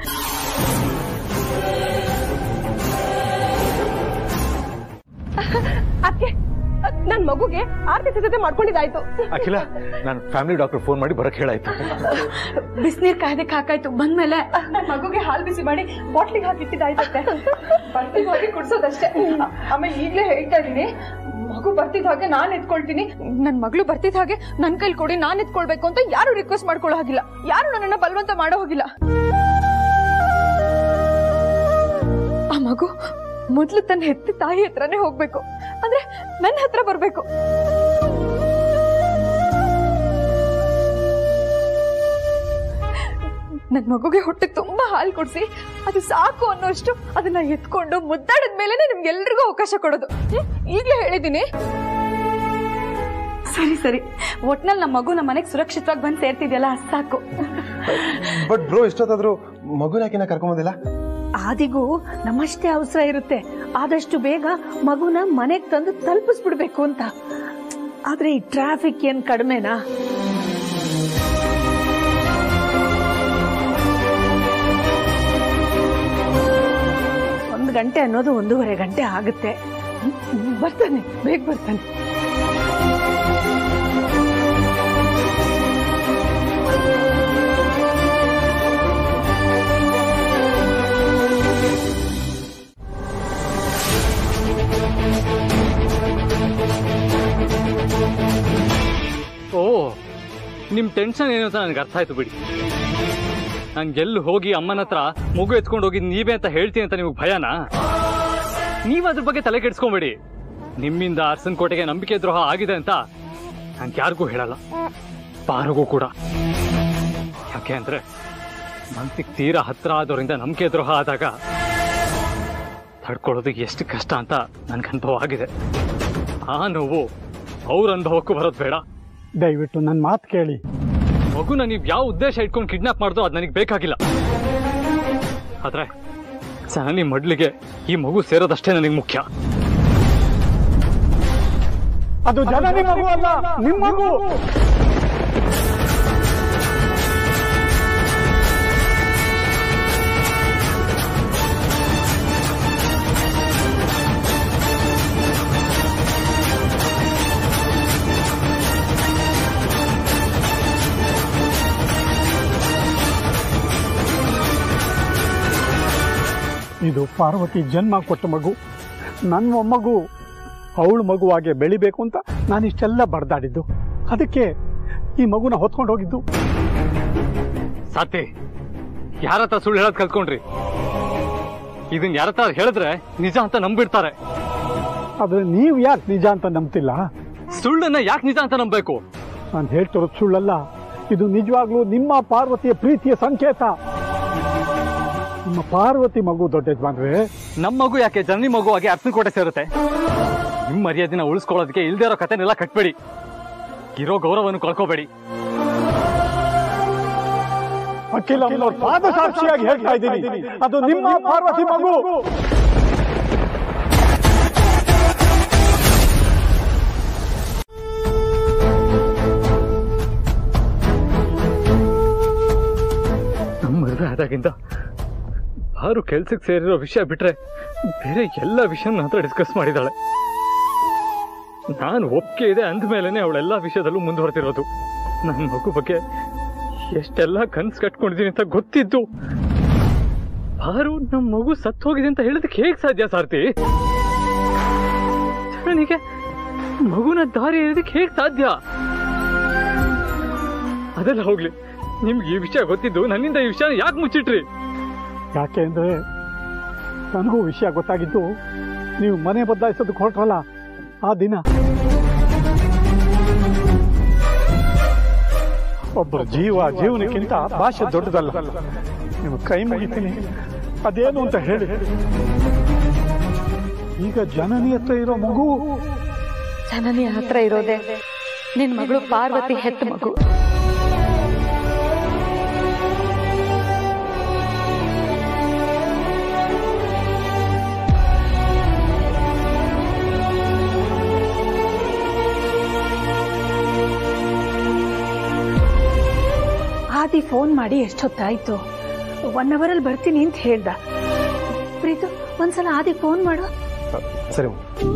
ಅದಕ್ಕೆ ನನ್ ಮಗುಗೆ ಆರ್ತಿ ಸಿದ್ಧತೆ ಮಾಡ್ಕೊಂಡಿದ್ದಾಯ್ತು ಅಖಿಲ ನಾನು ಫ್ಯಾಮಿಲಿ ಡಾಕ್ಟರ್ ಫೋನ್ ಮಾಡಿ ಬರಕ್ ಹೇಳಾಯ್ತು ಬಿಸಿನೀರ್ ಕಾಯ್ದಕ್ಕೆ ಹಾಕಾಯ್ತು ಬಂದ್ಮೇಲೆ ನನ್ ಮಗುಗೆ ಹಾಲ್ ಬಿಸಿ ಮಾಡಿ ಬಾಟ್ಲಿಗೆ ಹಾಕಿಟ್ಟಿದ್ದಾಯ್ತತ್ತೆ ಬರ್ತಿದ್ ಹೋಗಿ ಕುಡ್ಸೋದಷ್ಟೇ ಆಮೇಲೆ ಈಗ್ಲೇ ಹೇಳ್ತಾ ಇದೀನಿ ಮಗು ಬರ್ತಿದ್ ಹಾಗೆ ನಾನ್ ಎತ್ಕೊಳ್ತೀನಿ ನನ್ ಮಗಳು ಬರ್ತಿದ್ ಹಾಗೆ ನನ್ ಕೈಲಿ ಕೊಡಿ ನಾನ್ ಎತ್ಕೊಳ್ಬೇಕು ಅಂತ ಯಾರು ರಿಕ್ವೆಸ್ಟ್ ಮಾಡ್ಕೊಳ್ಳೋ ಹಾಗಿಲ್ಲ ಯಾರು ನನ್ನನ್ನ ಬಲವಂತ ಮಾಡೋ ಹೋಗಿಲ್ಲ ಆ ಮಗು ಮೊದ್ಲು ತನ್ನ ಹೆತ್ತ ತಾಯಿ ಹತ್ರನೇ ಹೋಗ್ಬೇಕು ಅಂದ್ರೆ ನನ್ನ ಹತ್ರ ಬರ್ಬೇಕು ನನ್ ಮಗುಗೆ ಹೊಟ್ಟೆ ತುಂಬಾ ಹಾಲು ಕೊಡ್ಸಿ ಅದು ಸಾಕು ಅನ್ನೋಷ್ಟು ಅದನ್ನ ಎತ್ಕೊಂಡು ಮುದ್ದಾಡದ ಮೇಲೆನೆ ನಿಮ್ಗೆಲ್ರಿಗೂ ಅವಕಾಶ ಕೊಡೋದು ಹ್ಮ್? ಈಗ್ಲೇ ಹೇಳಿದೀನಿ ಸರಿ ಸರಿ ಒಟ್ನಲ್ಲಿ ನಮ್ಮ ಮಗು ನಮ್ಮ ಮನೆಗೆ ಸುರಕ್ಷಿತವಾಗಿ ಬಂದು ಸೇರ್ತಿದ್ಯಲ್ಲ ಅಷ್ಟ್ ಸಾಕು ಬಟ್ ಬ್ರೋ ಇಷ್ಟೊತ್ತಾದ್ರೂ ಮಗುನ ಯಾಕಿನ ಕರ್ಕೊಂಬಂದಿಲ್ಲ ಆದಿಗೂ ನಮ್ಮಷ್ಟೇ ಅವಸರ ಇರುತ್ತೆ ಆದಷ್ಟು ಬೇಗ ಮಗುನ ಮನೆಗೆ ತಂದು ತಲುಪಿಸ್ಬಿಡ್ಬೇಕು ಅಂತ ಆದ್ರೆ ಈ ಟ್ರಾಫಿಕ್ ಏನ್ ಕಡಿಮೆನಾ ಒಂದು ಗಂಟೆ ಅನ್ನೋದು ಒಂದೂವರೆ ಗಂಟೆ ಆಗುತ್ತೆ ಹ್ಮ್, ಬರ್ತಾನೆ ಬೇಗ ಬರ್ತಾನೆ ಓ ನಿಮ್ ಟೆನ್ಷನ್ ಏನು ಅಂತ ನನಗೆ ಅರ್ಥ ಆಯ್ತು ಬಿಡಿ ನಾನು ಗೆಲ್ಲು ಹೋಗಿ ಅಮ್ಮನ ಹತ್ರ ಮಗು ಎತ್ಕೊಂಡು ಹೋಗಿ ನೀವೇ ಅಂತ ಹೇಳ್ತೀನಿ ಅಂತ ನಿಮಗೆ ಭಯನಾ ನೀವು ಅದ್ರ ಬಗ್ಗೆ ತಲೆ ಕೆಡಿಸ್ಕೊಂಬೇಡಿ ನಿಮ್ಮಿಂದ ಅರ್ಸನ್ ಕೋಟೆಗೆ ನಂಬಿಕೆ ದ್ರೋಹ ಆಗಿದೆ ಅಂತ ನಾನು ಯಾರಿಗೂ ಹೇಳಲ್ಲ ಪಾರಿಗೂ ಕೂಡ ಯಾಕೆ ಅಂದ್ರೆ ಮನ್ಸಿಗೆ ತೀರಾ ಹತ್ರ ಆದವರಿಂದ ನಂಬಿಕೆ ದ್ರೋಹ ಆದಾಗ ತಡ್ಕೊಳ್ಳೋದು ಎಷ್ಟು ಕಷ್ಟ ಅಂತ ನನ್ಗೆ ಅನುಭವ ಆಗಿದೆ ಆ ನೋವು ಅವ್ರ ಅನುಭವಕ್ಕೂ ಬರೋದು ಬೇಡ ದಯವಿಟ್ಟು ನನ್ನ ಮಾತು ಕೇಳಿ ಮಗುನ ನೀವು ಯಾವ ಉದ್ದೇಶ ಇಟ್ಕೊಂಡು ಕಿಡ್ನಾಪ್ ಮಾಡ್ದೋ ಅದು ನನಗೆ ಬೇಕಾಗಿಲ್ಲ ಆದ್ರೆ ಜನನಿ ಮಡ್ಲಿಗೆ ಈ ಮಗು ಸೇರೋದಷ್ಟೇ ನನಗೆ ಮುಖ್ಯ ಅದು ಜನನಿ ಮಗು ಅಲ್ಲ ನಿಮ್ಮ ಮಗು ಇದು ಪಾರ್ವತಿ ಜನ್ಮ ಕೊಟ್ಟ ಮಗು ನನ್ನ ಮೊಮ್ಮಗು ಅವಳ ಮಗುವಾಗೆ ಬೆಳಿಬೇಕು ಅಂತ ನಾನು ಇಷ್ಟೆಲ್ಲ ಬಡ್ದಾಡಿದ್ದು ಅದಕ್ಕೆ ಈ ಮಗುನ ಹೊತ್ಕೊಂಡು ಹೋಗಿದ್ದು ಸಾತಿ ಯಾರ ಹತ್ರ ಸುಳ್ಳು ಹೇಳೋದ್ ಕಲ್ತ್ಕೊಂಡ್ರಿ ಇದನ್ ಯಾರ ಹತ್ರ ಹೇಳಿದ್ರೆ ನಿಜ ಅಂತ ನಂಬಿಡ್ತಾರೆ ಆದ್ರೆ ನೀವು ಯಾಕೆ ನಿಜ ಅಂತ ನಂಬ್ತಿಲ್ಲ ಸುಳ್ಳನ್ನ ಯಾಕೆ ನಿಜ ಅಂತ ನಂಬಬೇಕು ನಾನು ಹೇಳ್ತಿರೋದು ಸುಳ್ಳಲ್ಲ ಇದು ನಿಜವಾಗ್ಲೂ ನಿಮ್ಮ ಪಾರ್ವತಿಯ ಪ್ರೀತಿಯ ಸಂಕೇತ ನಿಮ್ಮ ಪಾರ್ವತಿ ಮಗು ದೊಡ್ಡ ಯಜಮಾನ್ರೆ ನಮ್ಮ ಮಗು ಯಾಕೆ ಜನನಿ ಮಗು ಆಗಿ ಅರ್ಥ ಕೋಟೆ ಸೇರುತ್ತೆ ನಿಮ್ ಮರ್ಯಾದಿನ ಉಳಿಸ್ಕೊಳ್ಳೋದಕ್ಕೆ ಇಲ್ದೇ ಇರೋ ಕಥೆನೆಲ್ಲ ಕಟ್ಬೇಡಿ ಇರೋ ಗೌರವವನ್ನು ಕಳ್ಕೋಬೇಡಿ ಅಖಿಲ ಅವ್ರ ಪಾದ ಸಾಕ್ಷಿಯಾಗಿ ಹೇಳ್ತಾ ಇದ್ದೀನಿ ಅದು ನಿಮ್ಮ ಪಾರ್ವತಿ ಮಗು ನಮ್ಮ ಮದುವೆ ಆದಾಗಿಂದ ಯಾರು ಕೆಲ್ಸಕ್ಕೆ ಸೇರಿರೋ ವಿಷಯ ಬಿಟ್ರೆ ಬೇರೆ ಎಲ್ಲ ವಿಷಯ ಹತ್ರ ಡಿಸ್ಕಸ್ ಮಾಡಿದಾಳೆ ನಾನು ಒಪ್ಪಿಗೆ ಇದೆ ಅಂದ್ಮೇಲೆ ಅವಳೆಲ್ಲ ವಿಷಯದಲ್ಲೂ ಮುಂದುವರೆದಿರೋದು ನನ್ನ ಮಗು ಬಗ್ಗೆ ಎಷ್ಟೆಲ್ಲ ಕನ್ಸು ಕಟ್ಕೊಂಡಿದ್ದೀನಿ ಅಂತ ಗೊತ್ತಿದ್ದು ಯಾರು ನಮ್ಮ ಮಗು ಸತ್ತು ಹೋಗಿದೆ ಅಂತ ಹೇಳೋದಕ್ಕೆ ಹೇಗೆ ಸಾಧ್ಯ ಸಾರ್ತಿ ನನಗೆ ಮಗುನ ದಾರಿ ಹೇಳೋದಕ್ಕೆ ಹೇಗೆ ಸಾಧ್ಯ ಅದೆಲ್ಲ ಹೋಗ್ಲಿ ನಿಮ್ಗೆ ಈ ವಿಷಯ ಗೊತ್ತಿದ್ದು ನನ್ನಿಂದ ಈ ವಿಷಯ ಯಾಕೆ ಮುಚ್ಚಿಟ್ರಿ ಯಾಕೆ ಅಂದ್ರೆ ನನಗೂ ವಿಷಯ ಗೊತ್ತಾಗಿದ್ದು ನೀವು ಮನೆ ಬದಲಾಯಿಸೋದಕ್ಕೆ ಹೊರಟ್ರಲ್ಲ ಆ ದಿನ ಒಬ್ಬರ ಜೀವ ಜೀವನಕ್ಕಿಂತ ಭಾಷೆ ದೊಡ್ಡದಲ್ಲ ನಿಮ್ಮ ಕೈ ಮುಗಿತೀನಿ ಅದೇನು ಅಂತ ಹೇಳಿ ಈಗ ಜನನಿ ಹತ್ರ ಇರೋ ಮಗು ಜನನಿ ಹತ್ರ ಇರೋದೆ ನಿನ್ ಮಗಳು ಪಾರ್ವತಿ ಹೆತ್ತ ಮಗು ಆದಿ ಫೋನ್ ಮಾಡಿ ಎಷ್ಟೊತ್ತಾಯ್ತು ಒನ್ ಅವರಲ್ಲಿ ಬರ್ತೀನಿ ಅಂತ ಹೇಳ್ದ ಪ್ರೀತು ಒಂದ್ಸಲ ಆದಿ ಫೋನ್ ಮಾಡು ಸರಿ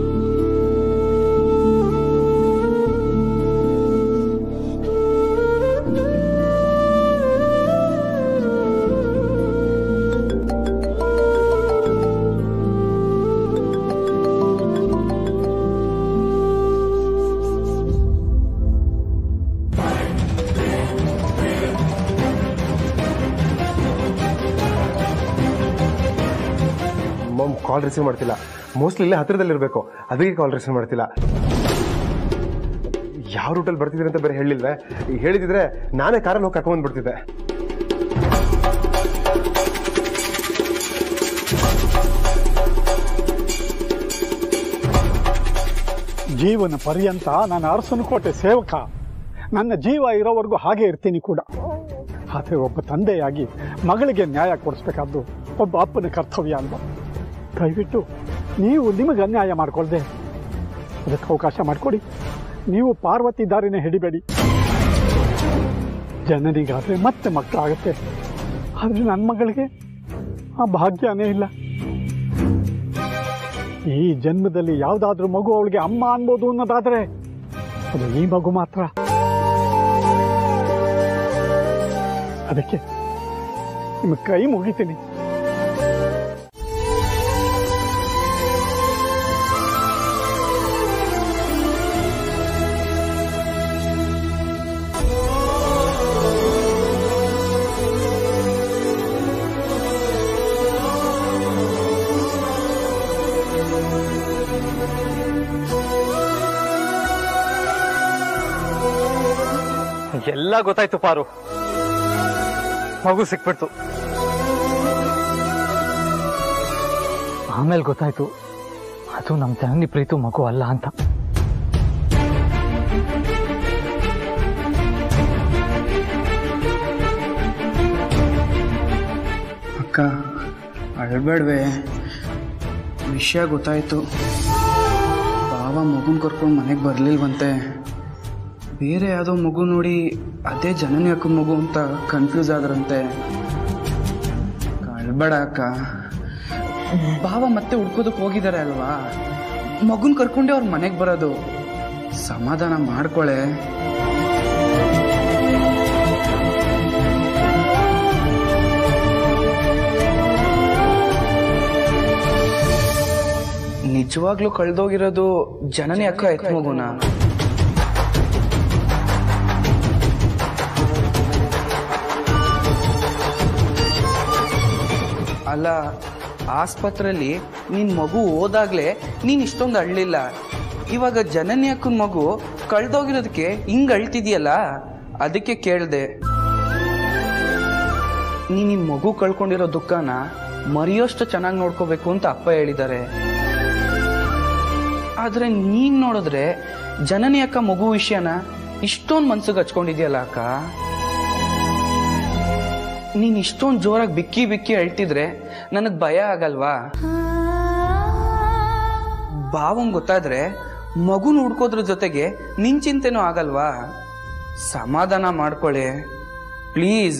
ಮಮ್ ಕಾಲ್ ರಿಸೀವ್ ಮಾಡ್ತಿಲ್ಲ ಮೋಸ್ಟ್ಲಿ ಇಲ್ಲೇ ಹತ್ರದಲ್ಲಿರ್ಬೇಕು ಅದಕ್ಕೆ ಕಾಲ್ ರಿಸೀವ್ ಮಾಡ್ತಿಲ್ಲ ಯಾವ ರೂಟಲ್ಲಿ ಬರ್ತಿದ್ದೀರಿ ಅಂತ ಬೇರೆ ಹೇಳಿಲ್ವೇ ಈಗ ಹೇಳಿದಿದ್ರೆ ನಾನೇ ಕಾರಲ್ಲಿ ಹೋಗಿ ಕರ್ಕೊಂಡ್ಬಂದ್ಬಿಡ್ತಿದ್ದೆ ಜೀವನ ಪರ್ಯಂತ ನಾನು ಅರಸನ ಕೋಟೆ ಸೇವಕ ನನ್ನ ಜೀವ ಇರೋವರೆಗೂ ಹಾಗೆ ಇರ್ತೀನಿ ಕೂಡ ಆದರೆ ಒಬ್ಬ ತಂದೆಯಾಗಿ ಮಗಳಿಗೆ ನ್ಯಾಯ ಕೊಡಿಸ್ಬೇಕಾದ್ದು ಒಬ್ಬ ಅಪ್ಪನ ಕರ್ತವ್ಯ ಅಲ್ವಾ ದಯವಿಟ್ಟು ನೀವು ನಿಮಗೆ ಅನ್ಯಾಯ ಮಾಡಿಕೊಳ್ದೆ ಅದಕ್ಕೆ ಅವಕಾಶ ಮಾಡಿಕೊಡಿ ನೀವು ಪಾರ್ವತಿ ದಾರಿನೇ ಹಿಡಿಬೇಡಿ ಜನನಿಗಾದ್ರೆ ಮತ್ತೆ ಮಕ್ಕಳಾಗುತ್ತೆ ಆದರೆ ನನ್ನ ಮಗಳಿಗೆ ಆ ಭಾಗ್ಯನೇ ಇಲ್ಲ ಈ ಜನ್ಮದಲ್ಲಿ ಯಾವುದಾದ್ರೂ ಮಗು ಅವಳಿಗೆ ಅಮ್ಮ ಅನ್ಬೋದು ಅನ್ನೋದಾದ್ರೆ ಅದು ಈ ಮಗು ಮಾತ್ರ ಅದಕ್ಕೆ ನಿಮ್ಮ ಕೈ ಮುಗಿತೀನಿ ಎಲ್ಲ ಗೊತ್ತಾಯ್ತು ಪಾರು ಮಗು ಸಿಕ್ಬಿಡ್ತು ಆಮೇಲೆ ಗೊತ್ತಾಯ್ತು ಅದು ನಮ್ಮ ಜನನಿ ಪ್ರೀತು ಮಗು ಅಲ್ಲ ಅಂತ ಅಕ್ಕ ಅಳ್ಬೇಡ್ವೆ ವಿಷಯ ಗೊತ್ತಾಯ್ತು ಬಾವ ಮಗುನ ಕರ್ಕೊಂಡು ಮನೆಗೆ ಬರಲಿಲ್ವಂತೆ ಬೇರೆ ಯಾವುದೋ ಮಗು ನೋಡಿ ಅದೇ ಜನನಿ ಅಕ್ಕನ ಮಗು ಅಂತ ಕನ್ಫ್ಯೂಸ್ ಆದ್ರಂತೆ ಅಳ್ಬೇಡ ಅಕ್ಕ ಬಾವ ಮತ್ತೆ ಹುಡ್ಕೋದಕ್ಕೆ ಹೋಗಿದ್ದಾರೆ ಅಲ್ವಾ ಮಗುನ ಕರ್ಕೊಂಡೆ ಅವ್ರ ಮನೆಗೆ ಬರೋದು ಸಮಾಧಾನ ಮಾಡ್ಕೊಳೆ ನಿಜವಾಗ್ಲೂ ಕಳ್ದೋಗಿರೋದು ಜನನಿ ಅಕ್ಕ ಎತ್ ಮಗುನ ಅಲ್ಲ ಆಸ್ಪತ್ರೆಯಲ್ಲಿ ನಿನ್ ಮಗು ಹೋದಾಗ್ಲೇ ನೀನ್ ಇಷ್ಟೊಂದು ಅಳ್ಳಿಲ್ಲ ಇವಾಗ ಜನನಿ ಅಕ್ಕನ ಮಗು ಕಳ್ದೋಗಿರೋದಕ್ಕೆ ಹಿಂಗ್ ಅಳ್ತಿದ್ಯಲ್ಲ ಅದಕ್ಕೆ ಕೇಳ್ದೆ ನೀನ್ ನಿನ್ ಮಗು ಕಳ್ಕೊಂಡಿರೋ ದುಃಖನ ಮರೆಯೋಷ್ಟು ಚೆನ್ನಾಗಿ ನೋಡ್ಕೋಬೇಕು ಅಂತ ಅಪ್ಪ ಹೇಳಿದ್ದಾರೆ ಆದ್ರೆ ನೀನ್ ನೋಡಿದ್ರೆ ಜನನಿ ಅಕ್ಕ ಮಗು ವಿಷಯನ ಇಷ್ಟೊಂದು ಮನ್ಸಿಗೆ ಹಚ್ಕೊಂಡಿದ್ಯಲ್ಲ ಅಕ್ಕ ನೀನ್ ಇಷ್ಟೊಂದು ಜೋರಾಗಿ ಬಿಕ್ಕಿ ಬಿಕ್ಕಿ ಅಳ್ತಿದ್ರೆ ನನಗ್ ಭಯ ಆಗಲ್ವಾ ಭಾವಂಗ್ ಗೊತ್ತಾದ್ರೆ ಮಗುನ ಹುಡ್ಕೋದ್ರ ಜೊತೆಗೆ ನಿನ್ ಚಿಂತೆನೂ ಆಗಲ್ವಾ ಸಮಾಧಾನ ಮಾಡ್ಕೊಳ್ಳಿ ಪ್ಲೀಸ್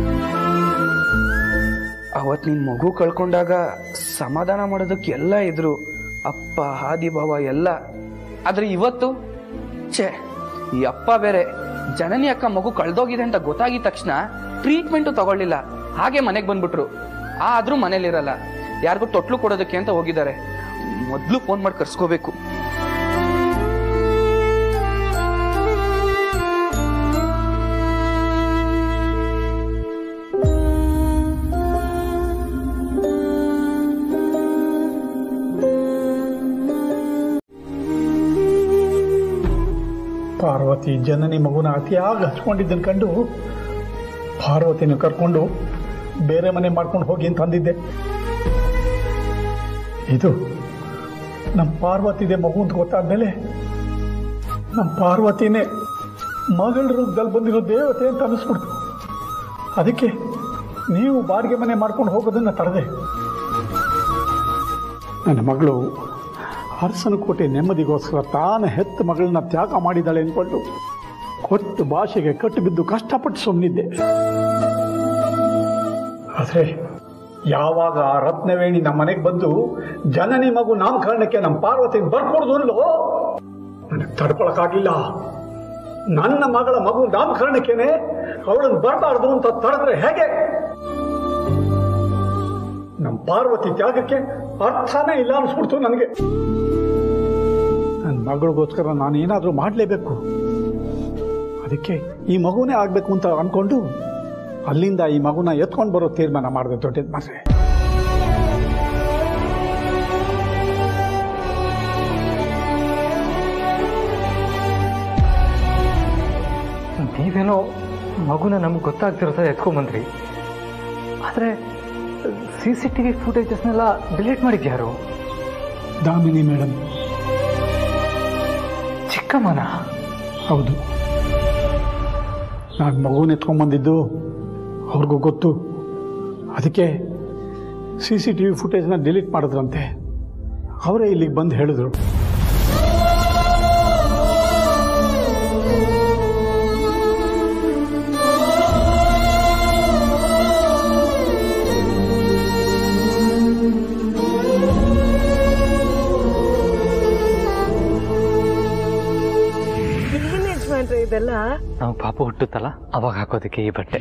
ಅವತ್ ನಿನ್ ಮಗು ಕಳ್ಕೊಂಡಾಗ ಸಮಾಧಾನ ಮಾಡೋದಕ್ಕೆ ಎಲ್ಲ ಇದ್ರು ಅಪ್ಪ ಹಾದಿ ಬಾವ ಎಲ್ಲ ಆದ್ರೆ ಇವತ್ತು ಛೇ ಈ ಅಪ್ಪ ಬೇರೆ ಜನನಿ ಅಕ್ಕ ಮಗು ಕಳ್ದೋಗಿದೆ ಅಂತ ಗೊತ್ತಾಗಿದ ತಕ್ಷಣ ಟ್ರೀಟ್ಮೆಂಟು ತಗೊಳ್ಳಿಲ್ಲ ಹಾಗೆ ಮನೆಗೆ ಬಂದ್ಬಿಟ್ರು ಆದ್ರೂ ಮನೇಲಿರಲ್ಲ ಯಾರಿಗೂ ತೊಟ್ಲು ಕೊಡೋದಕ್ಕೆ ಅಂತ ಹೋಗಿದ್ದಾರೆ ಮೊದ್ಲು ಫೋನ್ ಮಾಡಿ ಕರ್ಸ್ಕೋಬೇಕು ಪಾರ್ವತಿ ಜನನಿ ಮಗುನ ಅತಿಯಾಗಿ ಹಚ್ಕೊಂಡಿದ್ದನ್ನು ಕಂಡು ಪಾರ್ವತಿನ ಕರ್ಕೊಂಡು ಬೇರೆ ಮನೆ ಮಾಡ್ಕೊಂಡು ಹೋಗಿ ಅಂತ ಅಂದಿದ್ದೆ ಇದು ನಮ್ಮ ಪಾರ್ವತಿದೆ ಮಗು ಅಂತ ಗೊತ್ತಾದ್ಮೇಲೆ ನಮ್ಮ ಪಾರ್ವತಿನೇ ಮಗಳ ರೂಪದಲ್ಲಿ ಬಂದಿರೋ ದೇವತೆ ಅಂತ ಅನಿಸ್ಬಿಡ್ತು ಅದಕ್ಕೆ ನೀವು ಬಾಡಿಗೆ ಮನೆ ಮಾಡ್ಕೊಂಡು ಹೋಗೋದನ್ನ ತಡೆದೆ ನನ್ನ ಮಗಳು ಅರಸನಕೋಟೆ ನೆಮ್ಮದಿಗೋಸ್ಕರ ತಾನು ಹೆತ್ತ ಮಗಳನ್ನ ತ್ಯಾಗ ಮಾಡಿದ್ದಾಳೆ ಅಂದ್ಕೊಂಡು ಕೊಟ್ಟು ಭಾಷೆಗೆ ಕಟ್ಟು ಬಿದ್ದು ಕಷ್ಟಪಟ್ಟು ಸುಮ್ಮನಿದ್ದೆ ಆದರೆ ಯಾವಾಗ ಆ ರತ್ನವೇಣಿ ನಮ್ಮ ಮನೆಗೆ ಬಂದು ಜನನಿ ಮಗು ನಾಮಕರಣಕ್ಕೆ ನಮ್ಮ ಪಾರ್ವತಿಗೆ ಬರ್ಕೊಡ್ದು ಅಲ್ಲೋ ನನಗೆ ತಡ್ಕೊಳಕ್ಕಾಗಿಲ್ಲ ನನ್ನ ಮಗಳ ಮಗು ನಾಮಕರಣಕ್ಕೇನೆ ಅವಳನ್ನು ಬರಬಾರ್ದು ಅಂತ ತಡೆದ್ರೆ ಹೇಗೆ ನಮ್ಮ ಪಾರ್ವತಿ ತ್ಯಾಗಕ್ಕೆ ಅರ್ಥನೇ ಇಲ್ಲ ಅನ್ಸ್ಬಿಡ್ತು ನನಗೆ ನನ್ನ ಮಗಳಿಗೋಸ್ಕರ ನಾನು ಏನಾದರೂ ಮಾಡಲೇಬೇಕು ಅದಕ್ಕೆ ಈ ಮಗುನೇ ಆಗಬೇಕು ಅಂತ ಅನ್ಕೊಂಡು ಅಲ್ಲಿಂದ ಈ ಮಗುನ ಎತ್ಕೊಂಡು ಬರೋ ತೀರ್ಮಾನ ಮಾಡಿದೆ ದೊಡ್ಡದ ಮಾತ್ರೆ ನೀವೇನೋ ಮಗುನ ನಮ್ಗೆ ಗೊತ್ತಾಗ್ತಿರೋ ಥರ ಎತ್ಕೊಂಬಂದ್ರಿ ಆದರೆ ಸಿ ಸಿ ಟಿ ವಿ ಫುಟೇಜಸ್ನೆಲ್ಲ ಡಿಲೀಟ್ ಮಾಡಿದ್ಯಾರು ದಾಮಿನಿ ಮೇಡಮ್ ಚಿಕ್ಕಮ್ಮನ ಹೌದು ನಾನು ಮಗುನ ಎತ್ಕೊಂಡ್ಬಂದಿದ್ದು ಅವ್ರಿಗೂ ಗೊತ್ತು ಅದಕ್ಕೆ ಸಿ ಸಿ ಟಿ ವಿ ಫುಟೇಜ್ನ ಡಿಲೀಟ್ ಮಾಡಿದ್ರಂತೆ ಅವರೇ ಇಲ್ಲಿಗೆ ಬಂದು ಹೇಳಿದ್ರು ಏನ್ ಯಜಮಾನ್ರೆ ಇದೆಲ್ಲ ನಾವು ಪಾಪ ಹುಟ್ಟುತ್ತಲ್ಲ ಅವಾಗ ಹಾಕೋದಕ್ಕೆ ಈ ಬಟ್ಟೆ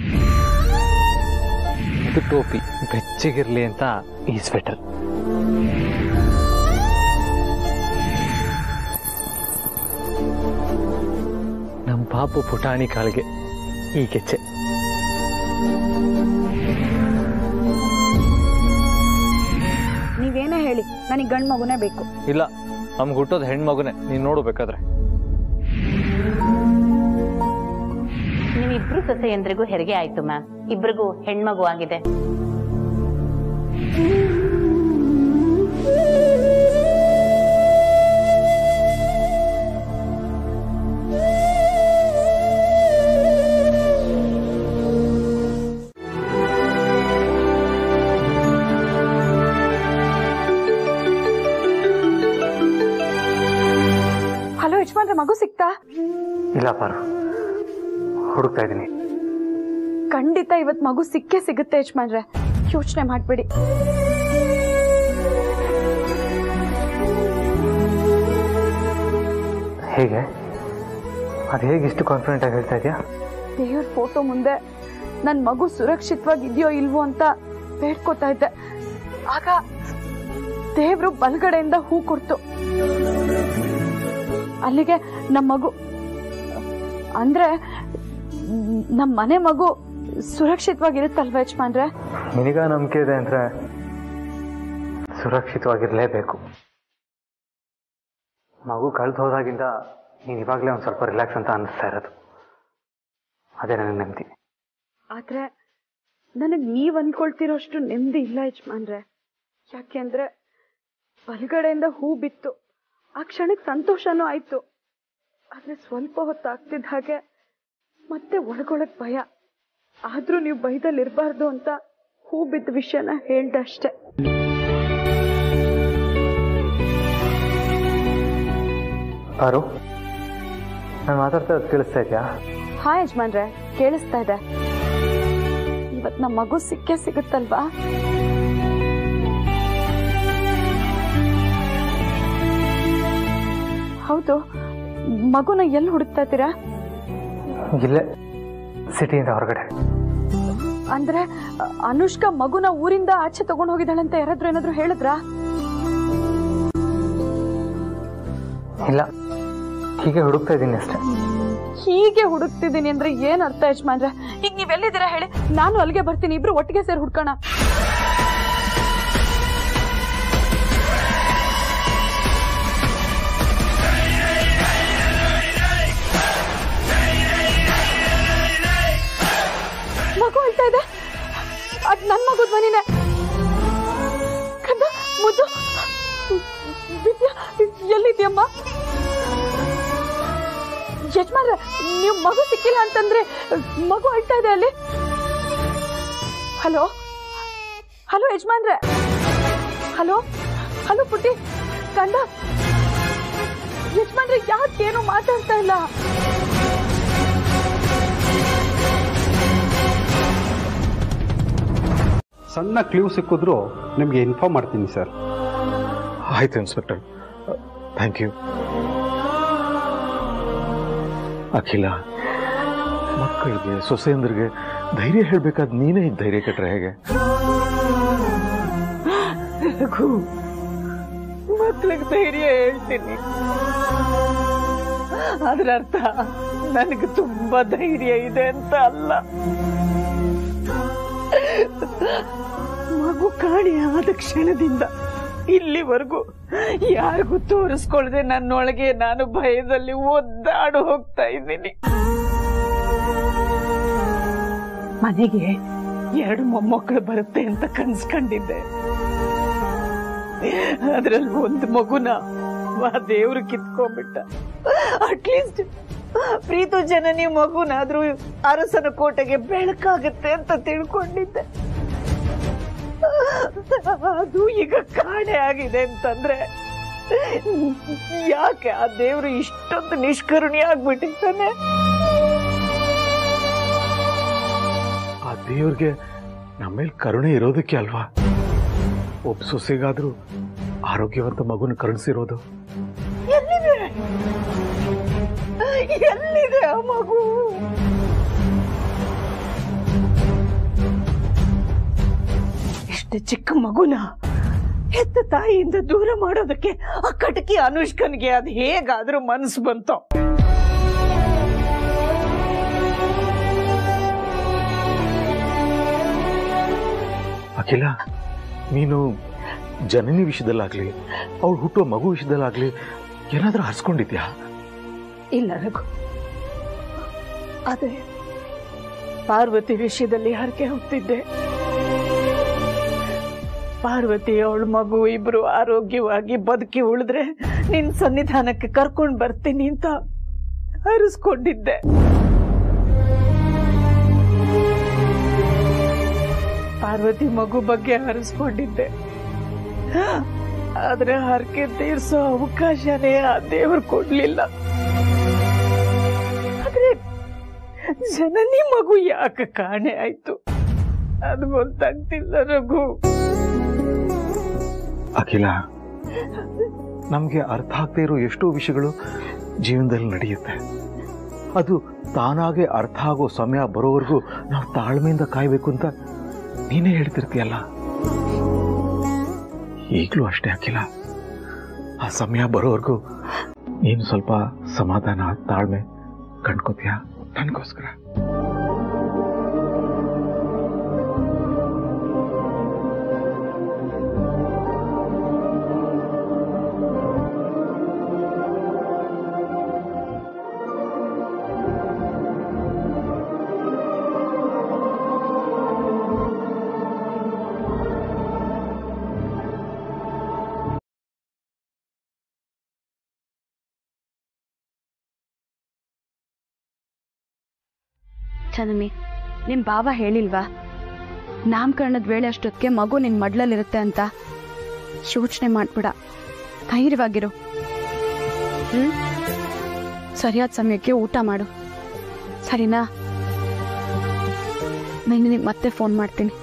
ಇದು ಟೋಪಿ ಬೆಚ್ಚಗಿರ್ಲಿ ಅಂತ ಈ ಸ್ವೆಟರ್ ನಮ್ಮ ಪಾಪು ಪುಟಾಣಿ ಕಾಳಿಗೆ ಈ ಕೆಚ್ಚೆ ನೀವೇನೇ ಹೇಳಿ ನನಗೆ ಗಂಡು ಮಗುನೇ ಬೇಕು ಇಲ್ಲ ನಮ್ಗೆ ಹುಟ್ಟೋದು ಹೆಣ್ಮಗುನೇ ನೀನು ನೋಡ್ಬೇಕಾದ್ರೆ ನಿಮ್ಮಿಬ್ರು ಸೊಸೆಯಂದ್ರಿಗೂ ಹೆರಿಗೆ ಆಯ್ತು ಮ್ಯಾಮ್ ಇಬ್ರಿಗೂ ಹೆಣ್ಮಗು ಆಗಿದೆ ಯಜಮಾನ್ರೆ ಮಗು ಸಿಕ್ತಾ ಇಲ್ಲ ಪಾರು ಹುಡುಕ್ತಾ ಇದ್ದೀನಿ ಖಂಡಿತ ಇವತ್ ಮಗು ಸಿಕ್ಕೇ ಸಿಗುತ್ತೆ ಯಜಮಾನ್ರೆ ಯೋಚನೆ ಮಾಡ್ಬೇಡಿ ಹೇಗೆ ಅದು ಹೇಗೆ ಇಷ್ಟು ಕಾನ್ಫಿಡೆಂಟ್ ಆಗಿ ಹೇಳ್ತಾ ಇದೆಯಾ ದೇವ್ರ ಫೋಟೋ ಮುಂದೆ ನನ್ ಮಗು ಸುರಕ್ಷಿತವಾಗಿ ಇದೆಯೋ ಇಲ್ವೋ ಅಂತ ಬೇಡ್ಕೋತಾ ಇದ್ದೆ ಆಗ ದೇವ್ರು ಬಲಗಡೆಯಿಂದ ಹೂ ಕೊಡ್ತು ಅಲ್ಲಿಗೆ ನಮ್ಮ ಮಗು ಅಂದ್ರೆ ಮ್, ನಮ್ ಮನೆ ಮಗು ಸುರಕ್ಷಿತವಾಗಿರುತ್ತಲ್ವ ಯಜಮಾನ್ರೆ ನಿನಗ ನಂಬಿಕೆ ಇದೆ ಅಂದ್ರೆ ಸುರಕ್ಷಿತವಾಗಿರಲೇಬೇಕು ಮಗು ಕಳೆದು ಹೋದಾಗಿಂದ ನೀನು ಇವಾಗಲೇ ಒಂದು ಸ್ವಲ್ಪ ರಿಲ್ಯಾಕ್ಸ್ ಅಂತ ಅನ್ನಿಸ್ತಾ ಇರೋದು ಅದೇ ನನಗೆ ನೆಮ್ಮದಿ ಆದ್ರೆ ನನಗ್ ನೀವ್ ಅನ್ಕೊಳ್ತಿರೋಷ್ಟು ನೆಮ್ಮದಿ ಇಲ್ಲ ಯಜಮಾನ್ರೆ ಯಾಕೆಂದ್ರೆ ಬಲಗಡೆಯಿಂದ ಹೂ ಬಿತ್ತು ಆ ಕ್ಷಣಕ್ಕೆ ಸಂತೋಷನೂ ಆಯ್ತು ಆದ್ರೆ ಸ್ವಲ್ಪ ಹೊತ್ತು ಆಗ್ತಿದ್ದ ಹಾಗೆ ಮತ್ತೆ ಒಳಗೊಳಗ್ ಭಯ ಆದ್ರೂ ನೀವು ಭಯದಲ್ಲಿ ಇರಬಾರ್ದು ಅಂತ ಹೂ ಬಿದ್ದ ವಿಷಯನ ಹೇಳ್ದೆ ಅಷ್ಟೆ ಪಾರು ನಾನು ಮಾತಾಡ್ತಾ ಇರೋದು ಕೇಳಿಸ್ತಾ ಇದೆಯಾ ಹಾ ಯಜಮಾನ್ರೆ ಕೇಳಿಸ್ತಾ ಇದೆ ಇವತ್ ನಮ್ಮ ಮಗು ಸಿಕ್ಕೇ ಸಿಗುತ್ತಲ್ವಾ ಹೌದು ಮಗುನ ಎಲ್ಲಿ ಹುಡುಕ್ತಾ ಇದ್ದೀರಾ ಇಲ್ಲೇ ಸಿಟಿಯಿಂದ ಹೊರಗಡೆ ಅಂದ್ರೆ ಅ, ಅನುಷ್ಕಾ ಮಗುನ ಊರಿಂದ ಆಚೆ ತಗೊಂಡ್ ಹೋಗಿದ್ದಾಳಂತ ಯಾರಾದ್ರೂ ಏನಾದ್ರು ಹೇಳಿದ್ರಾ ಇಲ್ಲ ಹೀಗೆ ಹುಡುಕ್ತಾ ಇದ್ದೀನಿ ಅಷ್ಟೇ ಹೀಗೆ ಹುಡುಕ್ತಿದ್ದೀನಿ ಅಂದ್ರೆ ಏನ್ ಅರ್ಥ ಯಜಮಾನ್ರೆ ಈಗ ನೀವೆಲ್ಲಿದ್ದೀರಾ ಹೇಳಿ ನಾನು ಅಲ್ಲಿಗೆ ಬರ್ತೀನಿ ಇಬ್ರು ಒಟ್ಟಿಗೆ ಸೇರಿ ಹುಡ್ಕೋಣ ಮಗು ಅಳ್ತಾ ಇದೆ ಅದ್ ನನ್ ಮಗು ಧ್ವನಿನೇ ಕಂದ ಮುದ್ದು ವಿದ್ಯಾ ಎಲ್ಲಿದ್ಯಮ್ಮ ಯಜಮಾನ್ರೆ ನೀವು ಮಗು ಸಿಕ್ಕಿಲ್ಲ ಅಂತಂದ್ರೆ ಮಗು ಅಳ್ತಾ ಇದೆ ಅಲ್ಲಿ ಹಲೋ ಹಲೋ ಯಜಮಾನ್ರೆ ಹಲೋ ಹಲೋ ಪುಟ್ಟಿ ಕಂದ ಯಜಮಾನ್ರೆ ಯಾಕೇನು ಮಾತಾಡ್ತಾ ಇಲ್ಲ ಸಣ್ಣ ಕ್ಲೂ ಸಿಕ್ಕಿದ್ರು ನಿಮಗೆ ಇನ್ಫಾರ್ಮ್ ಮಾಡ್ತೀನಿ ಸರ್ ಆಯ್ತು ಇನ್ಸ್ಪೆಕ್ಟರ್ ಥ್ಯಾಂಕ್ ಯು ಅಖಿಲ ಮಕ್ಕಳಿಗೆ ಸೊಸೆಯಂದ್ರಿಗೆ ಧೈರ್ಯ ಹೇಳ್ಬೇಕಾದ್ ನೀನೇ ಈಗ ಧೈರ್ಯ ಕಟ್ರೆ ಹೇಗೆ ರಘು ಮಕ್ಳಿಗೆ ಧೈರ್ಯ ಹೇಳ್ತೀನಿ ಅದ್ರ ಅರ್ಥ ನನಗೆ ತುಂಬಾ ಧೈರ್ಯ ಇದೆ ಅಂತ ಅಲ್ಲ ಮಗು ಕಾಣೆ ಆದ ಕ್ಷಣದಿಂದ ಇಲ್ಲಿವರೆಗೂ ಯಾರಿಗೂ ತೋರಿಸ್ಕೊಳ್ದೆ ನನ್ನೊಳಗೆ ನಾನು ಭಯದಲ್ಲಿ ಒದ್ದಾಡು ಹೋಗ್ತಾ ಇದ್ದೀನಿ ಮನೆಗೆ ಎರಡು ಮೊಮ್ಮಕ್ಕಳು ಬರುತ್ತೆ ಅಂತ ಕನ್ಸ್ಕೊಂಡಿದ್ದೆ ಅದ್ರಲ್ಲಿ ಒಂದು ಮಗುನ ಆ ದೇವ್ರು ಕಿತ್ಕೊಂಡ್ಬಿಟ್ಟ ಅಟ್ಲೀಸ್ಟ್ ಪ್ರೀತು ಜನನಿ ಮಗುನಾದ್ರೂ ಅರಸನ ಕೋಟೆಗೆ ಬೆಳಕಾಗತ್ತೆ ಅಂತ ತಿಳ್ಕೊಂಡಿದ್ದೆ ಅದು ಈಗ ಕಾಣೆ ಆಗಿದೆ ಅಂತಂದ್ರೆ ಯಾಕೆ ಆ ದೇವ್ರು ಇಷ್ಟೊಂದು ನಿಷ್ಕರುಣಿ ಆಗ್ಬಿಟ್ಟಿದ್ದಾನೆ ಆ ದೇವ್ರಿಗೆ ನಮ್ಮ ಮೇಲೆ ಕರುಣೆ ಇರೋದಕ್ಕೆ ಅಲ್ವಾ ಒಬ್ಬ ಸೊಸೆಗಾದ್ರೂ ಆರೋಗ್ಯವಂತ ಮಗುನ ಕರುಣಿಸಿರೋದು ಎಲ್ಲಿದೆ ಎಲ್ಲಿದೆ ಆ ಮಗು ಇಷ್ಟು ಚಿಕ್ಕ ಮಗುನ ಹೆತ್ತ ತಾಯಿಯಿಂದ ದೂರ ಮಾಡೋದಕ್ಕೆ ಆ ಕಟಕಿ ಅನುಷ್ಕನ್ಗೆ ಅದು ಹೇಗಾದ್ರೂ ಮನಸ್ಸು ಬಂತೋ ಅಖಿಲ ನೀನು ಜನನಿ ವಿಷಯದಲ್ಲಾಗ್ಲಿ ಅವಳು ಹುಟ್ಟುವ ಮಗು ವಿಷಯದಲ್ಲಾಗ್ಲಿ ಏನಾದ್ರೂ ಹರ್ಸ್ಕೊಂಡಿದ್ಯಾ ಇಲ್ಲ ರಘು ಅದೇ ಪಾರ್ವತಿ ವಿಷಯದಲ್ಲಿ ಹರಕೆ ಹೊತ್ತಿದ್ದೆ ಪಾರ್ವತಿ ಅವಳ ಮಗು ಇಬ್ರು ಆರೋಗ್ಯವಾಗಿ ಬದುಕಿ ಉಳಿದ್ರೆ ನಿನ್ ಸನ್ನಿಧಾನಕ್ಕೆ ಕರ್ಕೊಂಡ್ ಬರ್ತೀನಿ ಅಂತ ಹರಿಸ್ಕೊಂಡಿದ್ದೆ ಪಾರ್ವತಿ ಮಗು ಬಗ್ಗೆ ಹರಿಸ್ಕೊಂಡಿದ್ದೆ ಆದ್ರೆ ಹರಕೆ ತೀರ್ಸೋ ಅವಕಾಶನೇ ಆ ದೇವ್ರು ಕೊಡ್ಲಿಲ್ಲ ಜನನಿ ಮಗು ಯಾಕೆ ಕಾಣೆ ಆಯ್ತು ಅದು ಗೊತ್ತಾಗ್ತಿಲ್ಲ ರಘು ಅಖಿಲ ನಮಗೆ ಅರ್ಥ ಆಗದೆ ಇರೋ ಎಷ್ಟೋ ವಿಷಯಗಳು ಜೀವನದಲ್ಲಿ ನಡೆಯುತ್ತೆ ಅದು ತಾನಾಗೆ ಅರ್ಥ ಆಗೋ ಸಮಯ ಬರೋವರೆಗೂ ನಾವು ತಾಳ್ಮೆಯಿಂದ ಕಾಯ್ಬೇಕು ಅಂತ ನೀನೇ ಹೇಳ್ತಿರ್ತೀಯಲ್ಲ ಈಗಲೂ ಅಷ್ಟೇ ಅಖಿಲ ಆ ಸಮಯ ಬರೋವರೆಗೂ ನೀನು ಸ್ವಲ್ಪ ಸಮಾಧಾನ ತಾಳ್ಮೆ ಕಂಡ್ಕೋತೀಯ ನನಗೋಸ್ಕರ ಚಂದನಿ ನಿಮ್ ಬಾವ ಹೇಳಿಲ್ವಾ ನಾಮಕರಣದ ವೇಳೆ ಅಷ್ಟೊತ್ತಿಗೆ ಮಗು ನಿನ್ ಮಡ್ಲಲ್ಲಿರುತ್ತೆ ಅಂತ ಯೋಚನೆ ಮಾಡ್ಬಿಡ ಧೈರ್ಯವಾಗಿರು ಹ್ಮ್ ಸರಿಯಾದ ಸಮಯಕ್ಕೆ ಊಟ ಮಾಡು ಸರಿನಾ ನಾನು ನಿನಗೆ ಮತ್ತೆ ಫೋನ್ ಮಾಡ್ತೀನಿ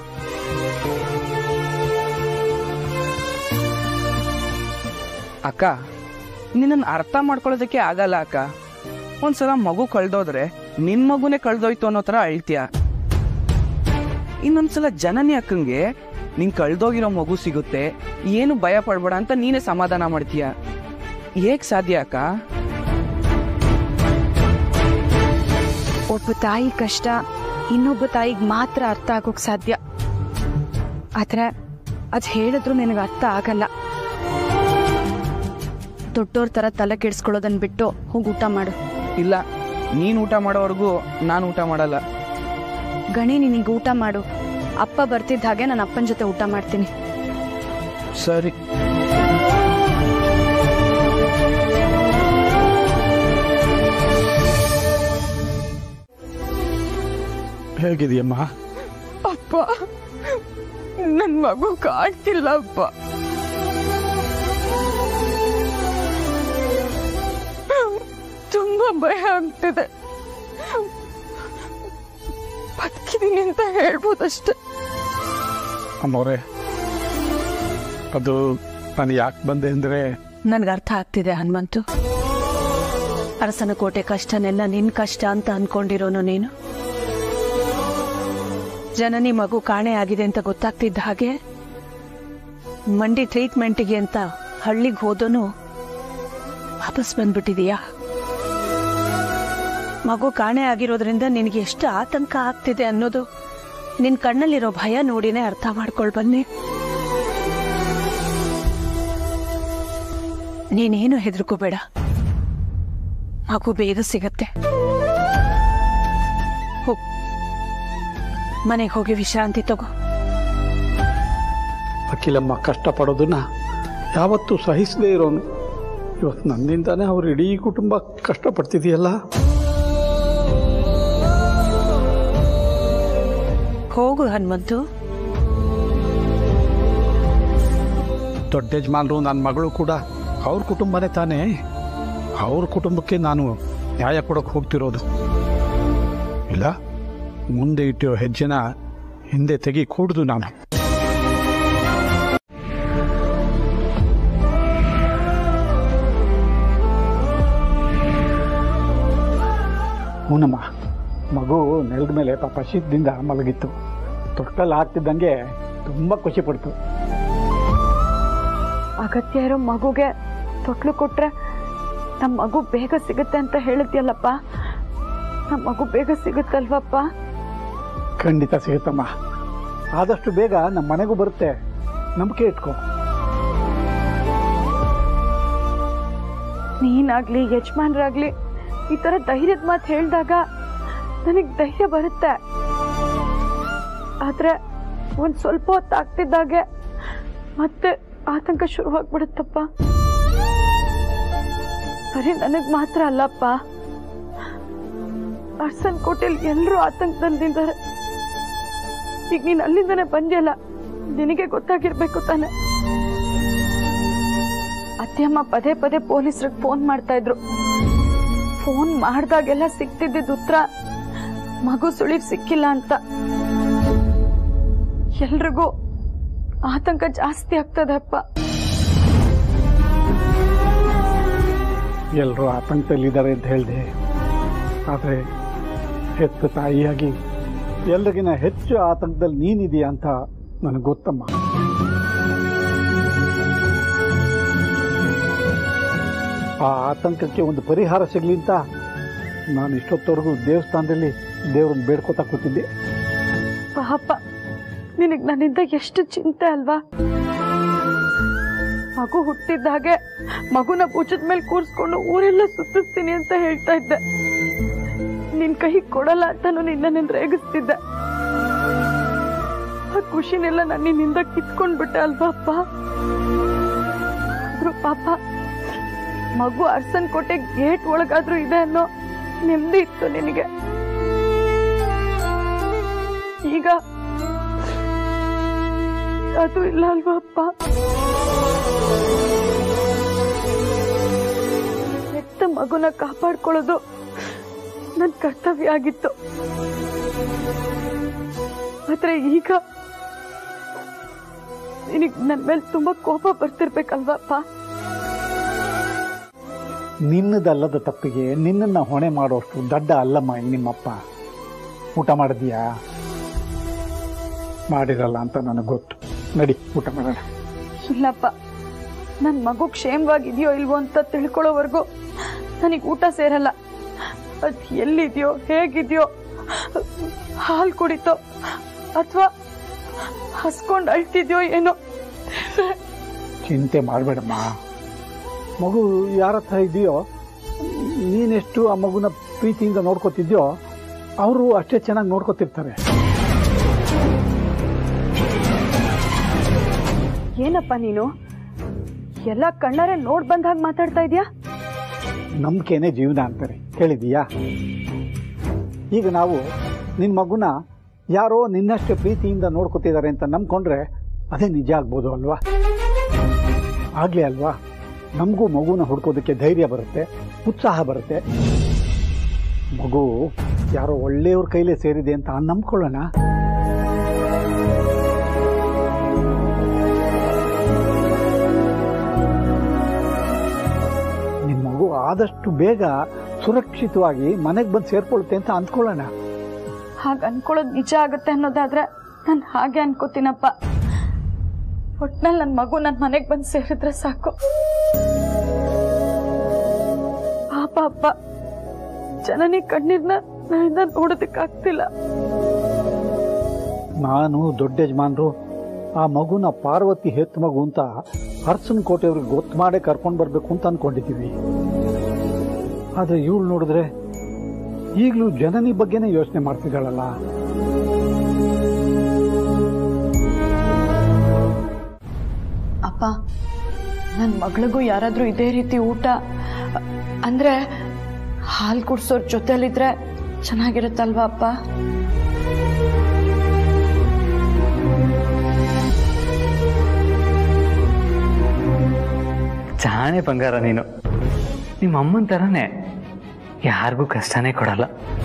ಅಕ್ಕ ನಿನ್ನನ್ನು ಅರ್ಥ ಮಾಡ್ಕೊಳ್ಳೋದಕ್ಕೆ ಆಗಲ್ಲ ಅಕ್ಕ ಒಂದ್ಸಲ ಮಗು ಕಳ್ದೋದ್ರೆ ನಿನ್ ಮಗುನೇ ಕಳ್ದೋಯ್ತು ಅನ್ನೋ ತರ ಅಳ್ತೀಯ ಇನ್ನೊಂದ್ಸಲ ಜನನಿ ಅಕ್ಕಂಗೆ ನಿನ್ ಕಳ್ದೋಗಿರೋ ಮಗು ಸಿಗುತ್ತೆ ಏನು ಭಯ ಪಡ್ಬೇಡ ಅಂತ ನೀನೇ ಸಮಾಧಾನ ಮಾಡ್ತೀಯ ಹೇಗ್ ಸಾಧ್ಯ ಅಕ್ಕ ಒಬ್ಬ ತಾಯಿ ಕಷ್ಟ ಇನ್ನೊಬ್ಬ ತಾಯಿಗೆ ಮಾತ್ರ ಅರ್ಥ ಆಗೋಕ್ ಸಾಧ್ಯ ಆದ್ರೆ ಅದ್ ಹೇಳಿದ್ರು ನಿನಗೆ ಅರ್ಥ ಆಗಲ್ಲ ದೊಡ್ಡೋರ್ ತರ ತಲೆ ಕೆಡ್ಸ್ಕೊಳ್ಳೋದನ್ ಬಿಟ್ಟು ಹೋಗಿ ಊಟ ಮಾಡು ಇಲ್ಲ ನೀನ್ ಊಟ ಮಾಡೋವರೆಗೂ ನಾನು ಊಟ ಮಾಡಲ್ಲ ಗಣಿ ನಿನಗೆ ಊಟ ಮಾಡು ಅಪ್ಪ ಬರ್ತಿದ್ದ ಹಾಗೆ ನಾನು ಅಪ್ಪನ ಜೊತೆ ಊಟ ಮಾಡ್ತೀನಿ ಸರಿ ಹೇಗಿದೆಯಮ್ಮ ಅಪ್ಪ ನನ್ ಮಗು ಕಾಡ್ತಿಲ್ಲ ಅಪ್ಪ ತುಂಬಾ ಭಯ ಆಗ್ತಿದೆ ಬದುಕಿದೀನಿ ಅಂತ ಹೇಳ್ಬೋದಷ್ಟೆ ಅಮ್ಮವ್ರೆ ಅದು ನಾನು ಯಾಕೆ ಬಂದೆ ಅಂದರೆ ನನ್ಗೆ ಅರ್ಥ ಆಗ್ತಿದೆ ಹನುಮಂತು ಅರಸನ ಕೋಟೆ ಕಷ್ಟನೆಲ್ಲ ನಿನ್ ಕಷ್ಟ ಅಂತ ಅನ್ಕೊಂಡಿರೋನು ನೀನು ಜನನಿ ಮಗು ಕಾಣೆ ಆಗಿದೆ ಅಂತ ಗೊತ್ತಾಗ್ತಿದ್ದ ಹಾಗೆ ಮಂಡಿ ಟ್ರೀಟ್ಮೆಂಟಿಗೆ ಅಂತ ಹಳ್ಳಿಗೆ ಹೋದನು ವಾಪಸ್ ಬಂದ್ಬಿಟ್ಟಿದೀಯಾ ಮಗು ಕಾಣೆ ಆಗಿರೋದ್ರಿಂದ ನಿನಗೆ ಎಷ್ಟು ಆತಂಕ ಆಗ್ತಿದೆ ಅನ್ನೋದು ನಿನ್ ಕಣ್ಣಲ್ಲಿರೋ ಭಯ ನೋಡಿನೇ ಅರ್ಥ ಮಾಡ್ಕೊಳ್ ಬನ್ನಿ ನೀನೇನು ಹೆದರ್ಕೋಬೇಡ ಮಗು ಬೇಗ ಸಿಗತ್ತೆ ಹೋಗ್ ಮನೆಗೆ ಹೋಗಿ ವಿಶ್ರಾಂತಿ ತಗೋ ಅಖಿಲಮ್ಮ ಕಷ್ಟಪಡೋದನ್ನ ಯಾವತ್ತೂ ಸಹಿಸದೇ ಇರೋನು ಇವತ್ತು ನನ್ನಿಂದಾನೇ ಅವ್ರ ಇಡೀ ಕುಟುಂಬ ಕಷ್ಟಪಡ್ತಿದೆಯಲ್ಲ ಹೋಗು ಹನುಮಂತು ದೊಡ್ಡ ಯಜಮಾನರು ನನ್ನ ಮಗಳು ಕೂಡ ಅವ್ರ ಕುಟುಂಬನೇ ತಾನೇ ಅವ್ರ ಕುಟುಂಬಕ್ಕೆ ನಾನು ನ್ಯಾಯ ಕೊಡೋಕೆ ಹೋಗ್ತಿರೋದು ಇಲ್ಲ ಮುಂದೆ ಇಟ್ಟಿರೋ ಹೆಜ್ಜೆನ ಹಿಂದೆ ತೆಗಿ ಕೂಡ್ದು ನಾನು ಹೂನಮ್ಮ ಮಗು ನೆಲದ ಮೇಲೆ ಪಾಪ ಶೀತದಿಂದ ಮಲಗಿತ್ತು ತೊಟ್ಟಲ್ಲಿ ಹಾಕ್ತಿದ್ದಂಗೆ ತುಂಬ ಖುಷಿ ಪಡ್ತು ಅಗತ್ಯ ಇರೋ ಮಗುಗೆ ತೊಟ್ಲು ಕೊಟ್ರೆ ನಮ್ಮ ಮಗು ಬೇಗ ಸಿಗುತ್ತೆ ಅಂತ ಹೇಳಿದ್ಯಲ್ಲಪ್ಪ ನಮ್ಮ ಮಗು ಬೇಗ ಸಿಗುತ್ತಲ್ವಪ್ಪ ಖಂಡಿತ ಸಿಗುತ್ತಮ್ಮ ಆದಷ್ಟು ಬೇಗ ನಮ್ಮ ಮನೆಗೂ ಬರುತ್ತೆ ನಂಬಿಕೆ ಇಟ್ಕೋ ನೀನಾಗ್ಲಿ ಯಜಮಾನ್ರಾಗ್ಲಿ ಈ ತರ ಧೈರ್ಯದ ಮಾತು ಹೇಳಿದಾಗ ನನಗ್ ಧೈರ್ಯ ಬರುತ್ತೆ ಆದ್ರೆ ಒಂದ್ ಸ್ವಲ್ಪ ಹೊತ್ತು ಆಗ್ತಿದ್ದಾಗೆ ಮತ್ತೆ ಆತಂಕ ಶುರುವಾಗ್ಬಿಡುತ್ತಪ್ಪ ಬರೀ ನನಗ್ ಮಾತ್ರ ಅಲ್ಲಪ್ಪ ಅರ್ಸನ್ ಕೋಟೆಲ್ ಎಲ್ಲರೂ ಆತಂಕದಿಂದಿದ್ದಾರೆ ಈಗ ನೀನ್ ಅಲ್ಲಿಂದನೇ ಬಂದ್ಯಲ್ಲ ನಿನಗೆ ಗೊತ್ತಾಗಿರ್ಬೇಕು ತಾನೆ ಅತ್ತೆಯಮ್ಮ ಪದೇ ಪದೇ ಪೊಲೀಸ್ರಿಗೆ ಫೋನ್ ಮಾಡ್ತಾ ಇದ್ರು ಫೋನ್ ಮಾಡ್ದಾಗೆಲ್ಲ ಸಿಗ್ತಿದ್ದಿದ್ ಉತ್ತರ ಮಗು ಸುಳಿವ್ ಸಿಕ್ಕಿಲ್ಲ ಅಂತ ಎಲ್ರಿಗೂ ಆತಂಕ ಜಾಸ್ತಿ ಆಗ್ತದೆ ಅಪ್ಪ ಎಲ್ಲರೂ ಆತಂಕದಲ್ಲಿದ್ದಾರೆ ಅಂತ ಹೇಳಿದೆ ಆದರೆ ಹೆತ್ತ ತಾಯಿಯಾಗಿ ಎಲ್ರಿಗಿನ ಹೆಚ್ಚು ಆತಂಕದಲ್ಲಿ ನೀನಿದೆಯಾ ಅಂತ ನನಗೆ ಗೊತ್ತಮ್ಮ ಆ ಆತಂಕಕ್ಕೆ ಒಂದು ಪರಿಹಾರ ಸಿಗಲಿ ಅಂತ ನಾನು ಇಷ್ಟೊತ್ತವರೆಗೂ ದೇವಸ್ಥಾನದಲ್ಲಿ ದೇವ್ರನ್ನ ಬೇಡ್ಕೋತಾ ಕೂತಿದ್ದೆ ಪಾಪ ನಿನಗ್ ನನ್ನಿಂದ ಎಷ್ಟು ಚಿಂತೆ ಅಲ್ವಾ ಮಗು ಹುಟ್ಟಿದ್ದಾಗೆ ಮಗುನ ಭುಜದ ಮೇಲೆ ಕೂರಿಸ್ಕೊಂಡು ಊರೆಲ್ಲ ಸುತ್ತಿಸ್ತೀನಿ ಅಂತ ಹೇಳ್ತಾ ಇದ್ದೆ ನಿನ್ ಕೈ ಕೊಡಲ್ಲ ಅಂತಾನು ನಿನ್ನ ರೇಗಿಸ್ತಿದ್ದೆ ಆ ಖುಷಿನೆಲ್ಲ ನಾನು ನಿನ್ನಿಂದ ಕಿತ್ಕೊಂಡ್ಬಿಟ್ಟೆ ಅಲ್ವಾ ಅಪ್ಪ ಆದ್ರೂ ಪಾಪ ಮಗು ಅರ್ಸನ್ ಕೋಟೆ ಗೇಟ್ ಒಳಗಾದ್ರೂ ಇದೆ ಅನ್ನೋ ನೆಮ್ಮದಿ ಇತ್ತು ನಿನಗೆ ಈಗ ಅದು ಇಲ್ಲ ಅಲ್ವಾ ಅಪ್ಪ ಹೆತ್ತ ಮಗುನ ಕಾಪಾಡ್ಕೊಳ್ಳೋದು ನನ್ನ ಕರ್ತವ್ಯ ಆಗಿತ್ತು ಆದ್ರೆ ಈಗ ನಿನಗ್ ನನ್ ಮೇಲೆ ತುಂಬಾ ಕೋಪ ಬರ್ತಿರ್ಬೇಕಲ್ವಪ್ಪ ನಿನ್ನದಲ್ಲದ ತಪ್ಪಿಗೆ ನಿನ್ನನ್ನು ಹೊಣೆ ಮಾಡೋಷ್ಟು ದಡ್ಡ ಅಲ್ಲಮ್ಮ ಈ ನಿಮ್ಮಪ್ಪ ಊಟ ಮಾಡಿದ್ಯಾ ಮಾಡಿರಲ್ಲ ಅಂತ ನನಗೆ ಗೊತ್ತು ನಡಿ ಊಟ ಮಾಡೋಣ ಇಲ್ಲಪ್ಪ ನನ್ ಮಗು ಕ್ಷೇಮವಾಗಿದೆಯೋ ಇಲ್ವೋ ಅಂತ ತಿಳ್ಕೊಳ್ಳೋವರೆಗೂ ನನಗೆ ಊಟ ಸೇರಲ್ಲ ಅದ್ ಎಲ್ಲಿದೆಯೋ ಹೇಗಿದೆಯೋ ಹಾಲು ಕುಡಿತೋ ಅಥವಾ ಹಸ್ಕೊಂಡು ಅಳ್ತಿದ್ಯೋ ಏನೋ ಚಿಂತೆ ಮಾಡಬೇಡಮ್ಮ ಮಗು ಯಾರ ಹತ್ರ ಇದೆಯೋ ನೀನೆಷ್ಟು ಆ ಮಗುನ ಪ್ರೀತಿಯಿಂದ ನೋಡ್ಕೋತಿದ್ಯೋ ಅವರು ಅಷ್ಟೇ ಚೆನ್ನಾಗಿ ನೋಡ್ಕೋತಿರ್ತಾರೆ ಏನಪ್ಪ ನೀನು ಎಲ್ಲ ಕಣ್ಣಾರೆ ನೋಡ್ ಬಂದಾಗ ಮಾತಾಡ್ತಾ ಇದೀಯಾ ನಂಬಿಕೆನೇ ಜೀವನ ಅಂತಾರೆ ಕೇಳಿದೀಯಾ ಈಗ ನಾವು ನಿನ್ನ ಮಗುನ ಯಾರೋ ನಿನ್ನಷ್ಟೇ ಪ್ರೀತಿಯಿಂದ ನೋಡ್ಕೋತಿದ್ದಾರೆ ಅಂತ ನಂಬ್ಕೊಂಡ್ರೆ ಅದೇ ನಿಜ ಆಗ್ಬೋದು ಅಲ್ವಾ ಆಗ್ಲೇ ಅಲ್ವಾ ನಮಗೂ ಮಗುನ ಹುಡ್ಕೋದಕ್ಕೆ ಧೈರ್ಯ ಬರುತ್ತೆ ಉತ್ಸಾಹ ಬರುತ್ತೆ ಮಗು ಯಾರೋ ಒಳ್ಳೆಯವ್ರ ಕೈಲೇ ಸೇರಿದೆ ಅಂತ ನಂಬ್ಕೊಳ್ಳೋಣ ನಿಮ್ಮ ಮಗು ಆದಷ್ಟು ಬೇಗ ಸುರಕ್ಷಿತವಾಗಿ ಮನೆಗೆ ಬಂದು ಸೇರ್ಕೊಳುತ್ತೆ ಅಂತ ಅಂದ್ಕೊಳ್ಳೋಣ ಹಾಗ ಅನ್ಕೊಳ್ಳೋದು ನಿಜ ಆಗುತ್ತೆ ಅನ್ನೋದಾದ್ರೆ ನಾನು ಹಾಗೆ ಅನ್ಕೋತೀನಪ್ಪ ಒಟ್ನಲ್ಲಿ ನನ್ನ ಮಗು ನನ್ನ ಮನೆಗೆ ಬಂದು ಸೇರಿದ್ರೆ ಸಾಕು ಪಾಪ ಅಪ್ಪ ಜನನಿ ಕಣ್ಣೀರ್ನ ನನ್ನಿಂದ ನೋಡೋದಕ್ಕಾಗ್ತಿಲ್ಲ ನಾನು ದೊಡ್ಡ ಯಜಮಾನ್ರು ಆ ಮಗುನ ಪಾರ್ವತಿ ಹೆತ್ತು ಮಗು ಅಂತ ಅರ್ಸನ್ ಕೋಟೆಯವ್ರಿಗೆ ಗೊತ್ತು ಮಾಡೇ ಕರ್ಕೊಂಡು ಬರಬೇಕು ಅಂತ ಅನ್ಕೊಂಡಿದ್ದೀವಿ ಆದರೆ ಇವಳು ನೋಡಿದ್ರೆ ಈಗಲೂ ಜನನಿ ಬಗ್ಗೆನೇ ಯೋಚನೆ ಮಾಡ್ತಿದ್ದಾಳಲ್ಲ ಅಪ್ಪ ನನ್ನ ಮಗಳಿಗೂ ಯಾರಾದ್ರೂ ಇದೇ ರೀತಿ ಊಟ ಅ- ಅಂದ್ರೆ ಹಾಲು ಕುಡ್ಸೋರ್ ಜೊತೆಲಿದ್ರೆ ಚೆನ್ನಾಗಿರುತ್ತಲ್ವಾ ಅಪ್ಪ ಜಾಣೆ ಬಂಗಾರ ನೀನು ನಿಮ್ಮ ಅಮ್ಮನ ಥರನೇ ಯಾರಿಗೂ ಕಷ್ಟನೇ ಕೊಡಲ್ಲ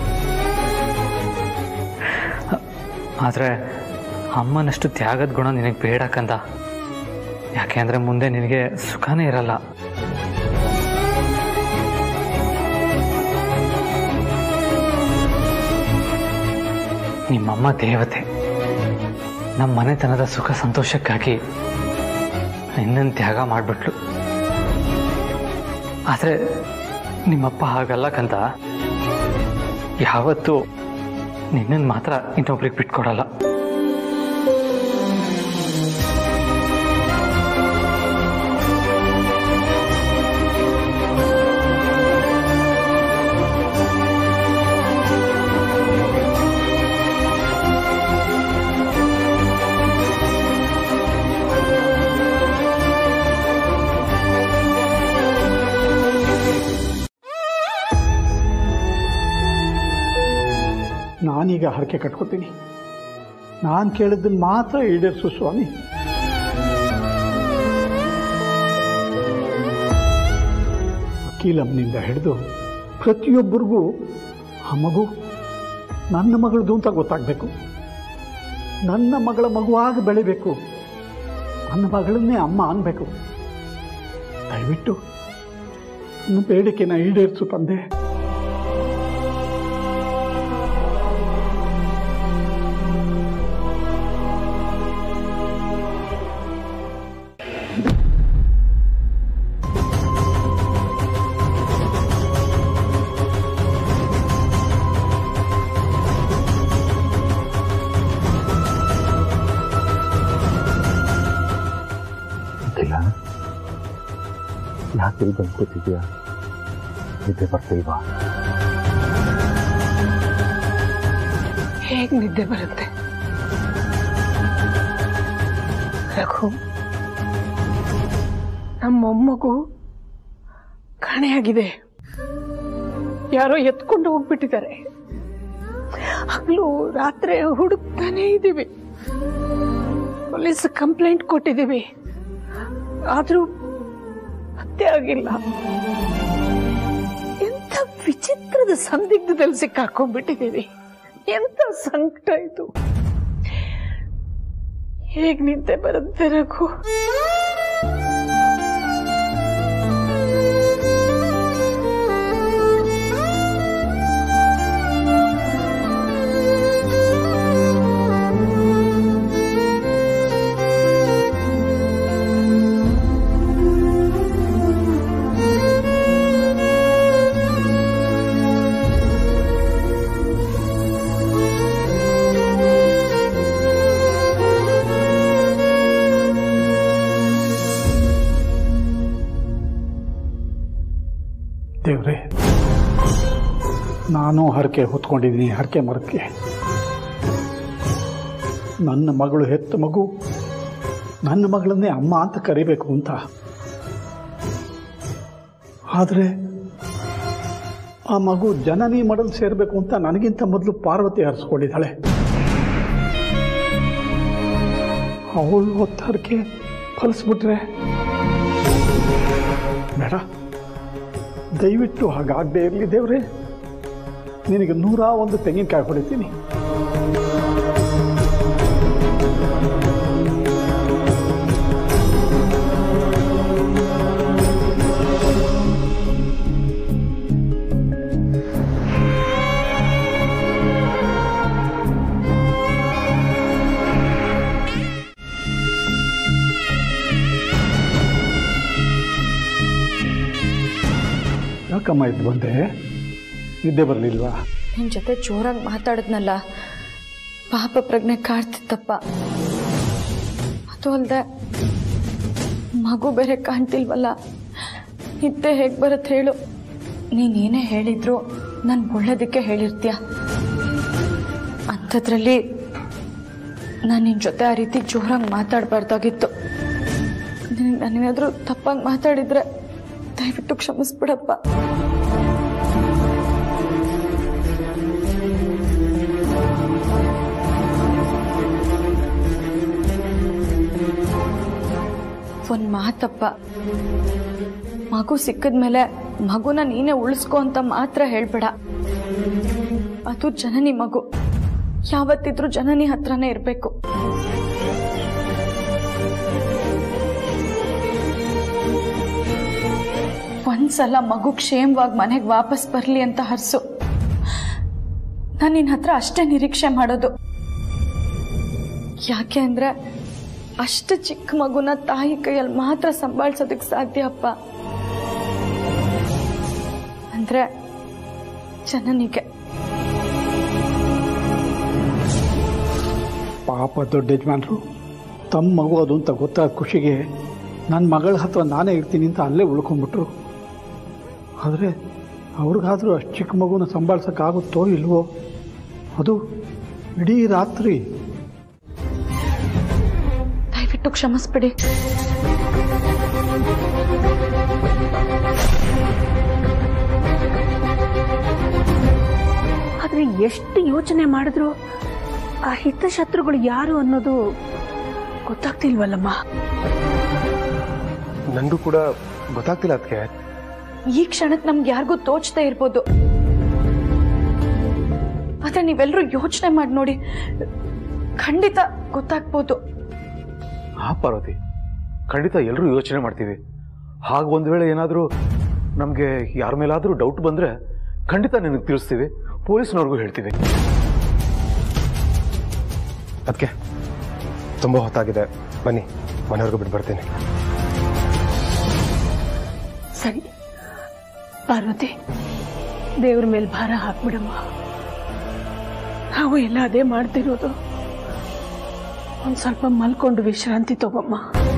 ಆದರೆ ಅಮ್ಮನಷ್ಟು ತ್ಯಾಗದ ಗುಣ ನಿನಗೆ ಬೇಡ ಕಂದ ಯಾಕೆಂದ್ರೆ ಮುಂದೆ ನಿನಗೆ ಸುಖನೇ ಇರಲ್ಲ ನಿಮ್ಮಮ್ಮ ದೇವತೆ ನಮ್ಮ ಮನೆತನದ ಸುಖ ಸಂತೋಷಕ್ಕಾಗಿ ನಿನ್ನನ್ನು ತ್ಯಾಗ ಮಾಡಿಬಿಟ್ಲು ಆದರೆ ನಿಮ್ಮಪ್ಪ ಹಾಗಲ್ಲ ಕಂದ ಯಾವತ್ತೂ ನಿನ್ನನ್ನು ಮಾತ್ರ ಇನ್ನೊಬ್ರಿಗೆ ಬಿಟ್ಕೊಡಲ್ಲ ನಾನೀಗ ಹರಕೆ ಕಟ್ಕೋತೀನಿ ನಾನು ಕೇಳಿದ್ದನ್ನು ಮಾತ್ರ ಈಡೇರಿಸು ಸ್ವಾಮಿ ವಕೀಲಮ್ಮನಿಂದ ಹಿಡಿದು ಪ್ರತಿಯೊಬ್ಬರಿಗೂ ಆ ಮಗು ನನ್ನ ಮಗಳದು ಅಂತ ಗೊತ್ತಾಗಬೇಕು ನನ್ನ ಮಗಳ ಮಗುವಾಗಿ ಬೆಳಿಬೇಕು ನನ್ನ ಮಗಳನ್ನೇ ಅಮ್ಮ ಅನ್ಬೇಕು ದಯವಿಟ್ಟು ನನ್ನ ಬೇಡಿಕೆನ ಈಡೇರಿಸು ತಂದೆ ಅಖಿಲ ಯಾಕೆ ಇಲ್ಲಿ ಬಂದು ಕೂತಿದ್ಯಾ ನಿದ್ದೆ ಬರ್ತಿಲ್ವಾ ಹೇಗ್ ನಿದ್ದೆ ಬರುತ್ತೆ ರಘು ನಮ್ಮ ಮೊಮ್ಮಗು ಕಾಣೆಯಾಗಿದೆ ಯಾರೋ ಎತ್ಕೊಂಡು ಹೋಗ್ಬಿಟ್ಟಿದ್ದಾರೆ ಹಗಲು ರಾತ್ರಿ ಹುಡುಕ್ತಾನೇ ಇದ್ದೀವಿ ಪೊಲೀಸ್ ಕಂಪ್ಲೇಂಟ್ ಕೊಟ್ಟಿದ್ದೀವಿ ಆದ್ರೂ ಪತ್ತೆ ಆಗಿಲ್ಲ ಎಂತ ವಿಚಿತ್ರದ ಸಂದಿಗ್ಧದಲ್ಲಿ ಸಿಕ್ಕಾಕೊಂಡ್ಬಿಟ್ಟಿದ್ದೀವಿ ಎಂತ ಸಂಕಟ ಇದು ಹೇಗ್ ನಿದ್ದೆ ಬರುತ್ತೆ ರಘು ದೇವ್ರೆ ನಾನು ಹರಕೆ ಹೊತ್ಕೊಂಡಿದ್ದೀನಿ ಹರಕೆ ಮರಕ್ಕೆ ನನ್ನ ಮಗಳು ಹೆತ್ತ ಮಗು ನನ್ನ ಮಗಳನ್ನೇ ಅಮ್ಮ ಅಂತ ಕರಿಬೇಕು ಅಂತ ಆದರೆ ಆ ಮಗು ಜನನಿ ಮಡಲ್ ಸೇರಬೇಕು ಅಂತ ನನಗಿಂತ ಮೊದಲು ಪಾರ್ವತಿ ಹರಿಸ್ಕೊಂಡಿದ್ದಾಳೆ ಅವಳು ಹೊತ್ತ ಹರಕೆ ಫಲಿಸ್ಬಿಟ್ರೆ ಬೇಡ ದಯವಿಟ್ಟು ಹಾಗಾಗದೆ ಇರಲಿ ದೇವ್ರೆ ನಿನಗೆ ನೂರ ಒಂದು ತೆಂಗಿನಕಾಯಿ ಹೊಡಿತೀನಿ ಯಾಕಮ್ಮ ಇದು ಬಂದೆ ನಿದ್ದೆ ಬರಲಿಲ್ವಾ ನಿನ್ ಜೊತೆ ಜೋರಾಗಿ ಮಾತಾಡಿದ್ನಲ್ಲ ಪಾಪ ಪ್ರಜ್ಞೆ ಕಾಡ್ತಿತ್ತಪ್ಪ ಅದು ಅಲ್ದೆ ಮಗು ಬೇರೆ ಕಾಣ್ತಿಲ್ವಲ್ಲ ನಿದ್ದೆ ಹೇಗ್ ಬರತ್ ಹೇಳು ನೀನೇನೇ ಹೇಳಿದ್ರು ನಾನು ಒಳ್ಳೇದಕ್ಕೆ ಹೇಳಿರ್ತೀಯ ಅಂಥದ್ರಲ್ಲಿ ನಾನು ನಿನ್ನ ಜೊತೆ ಆ ರೀತಿ ಜೋರಾಗಿ ಮಾತಾಡಬಾರ್ದಾಗಿತ್ತು ನಾನೇನಾದರೂ ತಪ್ಪಾಗಿ ಮಾತಾಡಿದ್ರೆ ದಯವಿಟ್ಟು ಕ್ಷಮಿಸ್ಬಿಡಪ್ಪ ಒಂದ್ ಮಾತಪ್ಪ ಮಗು ಸಿಕ್ಕದ್ಮೇಲೆ ಮಗುನ ನೀನೇ ಉಳಿಸ್ಕೊ ಅಂತ ಮಾತ್ರ ಹೇಳ್ಬೇಡ ಅದು ಜನನಿ ಮಗು ಯಾವತ್ತಿದ್ರೂ ಜನನಿ ಹತ್ರನೇ ಇರ್ಬೇಕು ಒಂದ್ಸಲ ಮಗು ಕ್ಷೇಮವಾಗಿ ಮನೆಗೆ ವಾಪಸ್ ಬರ್ಲಿ ಅಂತ ಹರ್ಸು ನಾನು ನಿನ್ನ ಹತ್ರ ಅಷ್ಟೇ ನಿರೀಕ್ಷೆ ಮಾಡೋದು ಯಾಕೆ ಅಂದ್ರೆ ಅಷ್ಟು ಚಿಕ್ಕ ಮಗುನ ತಾಯಿ ಕೈಯಲ್ಲಿ ಮಾತ್ರ ಸಂಭಾಳಿಸೋದಕ್ಕೆ ಸಾಧ್ಯ ಅಪ್ಪ ಅಂದ್ರೆ ಜನನಿಗೆ ಪಾಪ ದೊಡ್ಡ ಯಜಮಾನ್ರು ತಮ್ಮ ಮಗು ಅದು ಅಂತ ಗೊತ್ತಾದ ಖುಷಿಗೆ ನನ್ನ ಮಗಳ ಹತ್ರ ನಾನೇ ಇರ್ತೀನಿ ಅಂತ ಅಲ್ಲೇ ಉಳ್ಕೊಂಡ್ಬಿಟ್ರು ಆದರೆ ಅವ್ರಿಗಾದರೂ ಅಷ್ಟು ಚಿಕ್ಕ ಮಗುನ ಸಂಭಾಳ್ಸೋಕ್ಕಾಗುತ್ತೋ ಇಲ್ವೋ ಅದು ಇಡೀ ರಾತ್ರಿ ದಯವಿಟ್ಟು ಕ್ಷಮಿಸ್ಬಿಡಿ ಆದ್ರೆ ಎಷ್ಟು ಯೋಚನೆ ಮಾಡಿದ್ರು ಆ ಹಿತಶತ್ರುಗಳು ಯಾರು ಅನ್ನೋದು ಗೊತ್ತಾಗ್ತಿಲ್ವಲ್ಲಮ್ಮ ನನಗೂ ಕೂಡ ಗೊತ್ತಾಗ್ತಿಲ್ಲ ಅದಕ್ಕೆ ಈ ಕ್ಷಣಕ್ಕೆ ನಮ್ಗೆ ಯಾರಿಗೂ ತೋಚ್ತಾ ಇರ್ಬೋದು ಆದ್ರೆ ನೀವೆಲ್ಲರೂ ಯೋಚನೆ ಮಾಡಿ ನೋಡಿ ಖಂಡಿತ ಗೊತ್ತಾಗ್ಬೋದು ಹಾ ಪಾರ್ವತಿ ಖಂಡಿತ ಎಲ್ಲರೂ ಯೋಚನೆ ಮಾಡ್ತೀವಿ ಹಾಗೆ ಒಂದು ವೇಳೆ ಏನಾದರೂ ನಮಗೆ ಯಾರ ಮೇಲಾದರೂ ಡೌಟ್ ಬಂದರೆ ಖಂಡಿತ ನಿನಗೆ ತಿಳಿಸ್ತೀವಿ ಪೊಲೀಸ್ನವ್ರಿಗೂ ಹೇಳ್ತೀವಿ ಅದಕ್ಕೆ ತುಂಬ ಹೊತ್ತಾಗಿದೆ ಬನ್ನಿ ಮನೆಯವ್ರಿಗೂ ಬಿಟ್ಟು ಬರ್ತೀನಿ ಸರಿ ಪಾರ್ವತಿ ದೇವ್ರ ಮೇಲೆ ಭಾರ ಹಾಕ್ಬಿಡಮ್ಮ ನಾವು ಎಲ್ಲ ಅದೇ ಮಾಡ್ತಿರೋದು ಒಂದ್ ಸ್ವಲ್ಪ ಮಲ್ಕೊಂಡು ವಿಶ್ರಾಂತಿ ತಗೊಮ್ಮ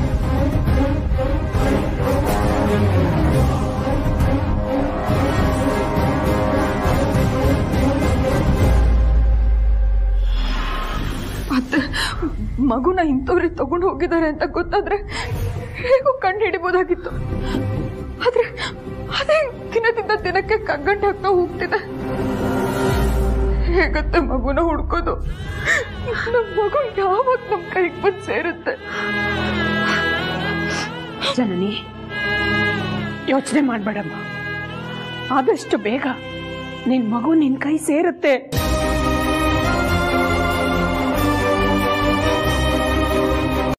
ಮತ್ತೆ ಮಗುನ ಇಂಥವ್ರಿಗೆ ತಗೊಂಡು ಹೋಗಿದ್ದಾರೆ ಅಂತ ಗೊತ್ತಾದ್ರೆ ಹೇಗೂ ಕಂಡು ಹಿಡಿಬೋದಾಗಿತ್ತು ಆದ್ರೆ ಅದೇ ದಿನದಿಂದ ದಿನಕ್ಕೆ ಕಗ್ಗಂಟು ಹಾಕ್ತಾ ಹೋಗ್ತಿದೆ ಹೇಗತ್ತೆ ಮಗುನ ಹುಡ್ಕೋದು ನಮ್ ಮಗು ಯಾವಾಗ ನಮ್ ಕೈಗೆ ಬಂದು ಸೇರುತ್ತೆ ಜನನಿ ಯೋಚನೆ ಮಾಡ್ಬೇಡಮ್ಮ ಆದಷ್ಟು ಬೇಗ ನಿನ್ ಮಗು ನಿನ್ ಕೈ ಸೇರುತ್ತೆ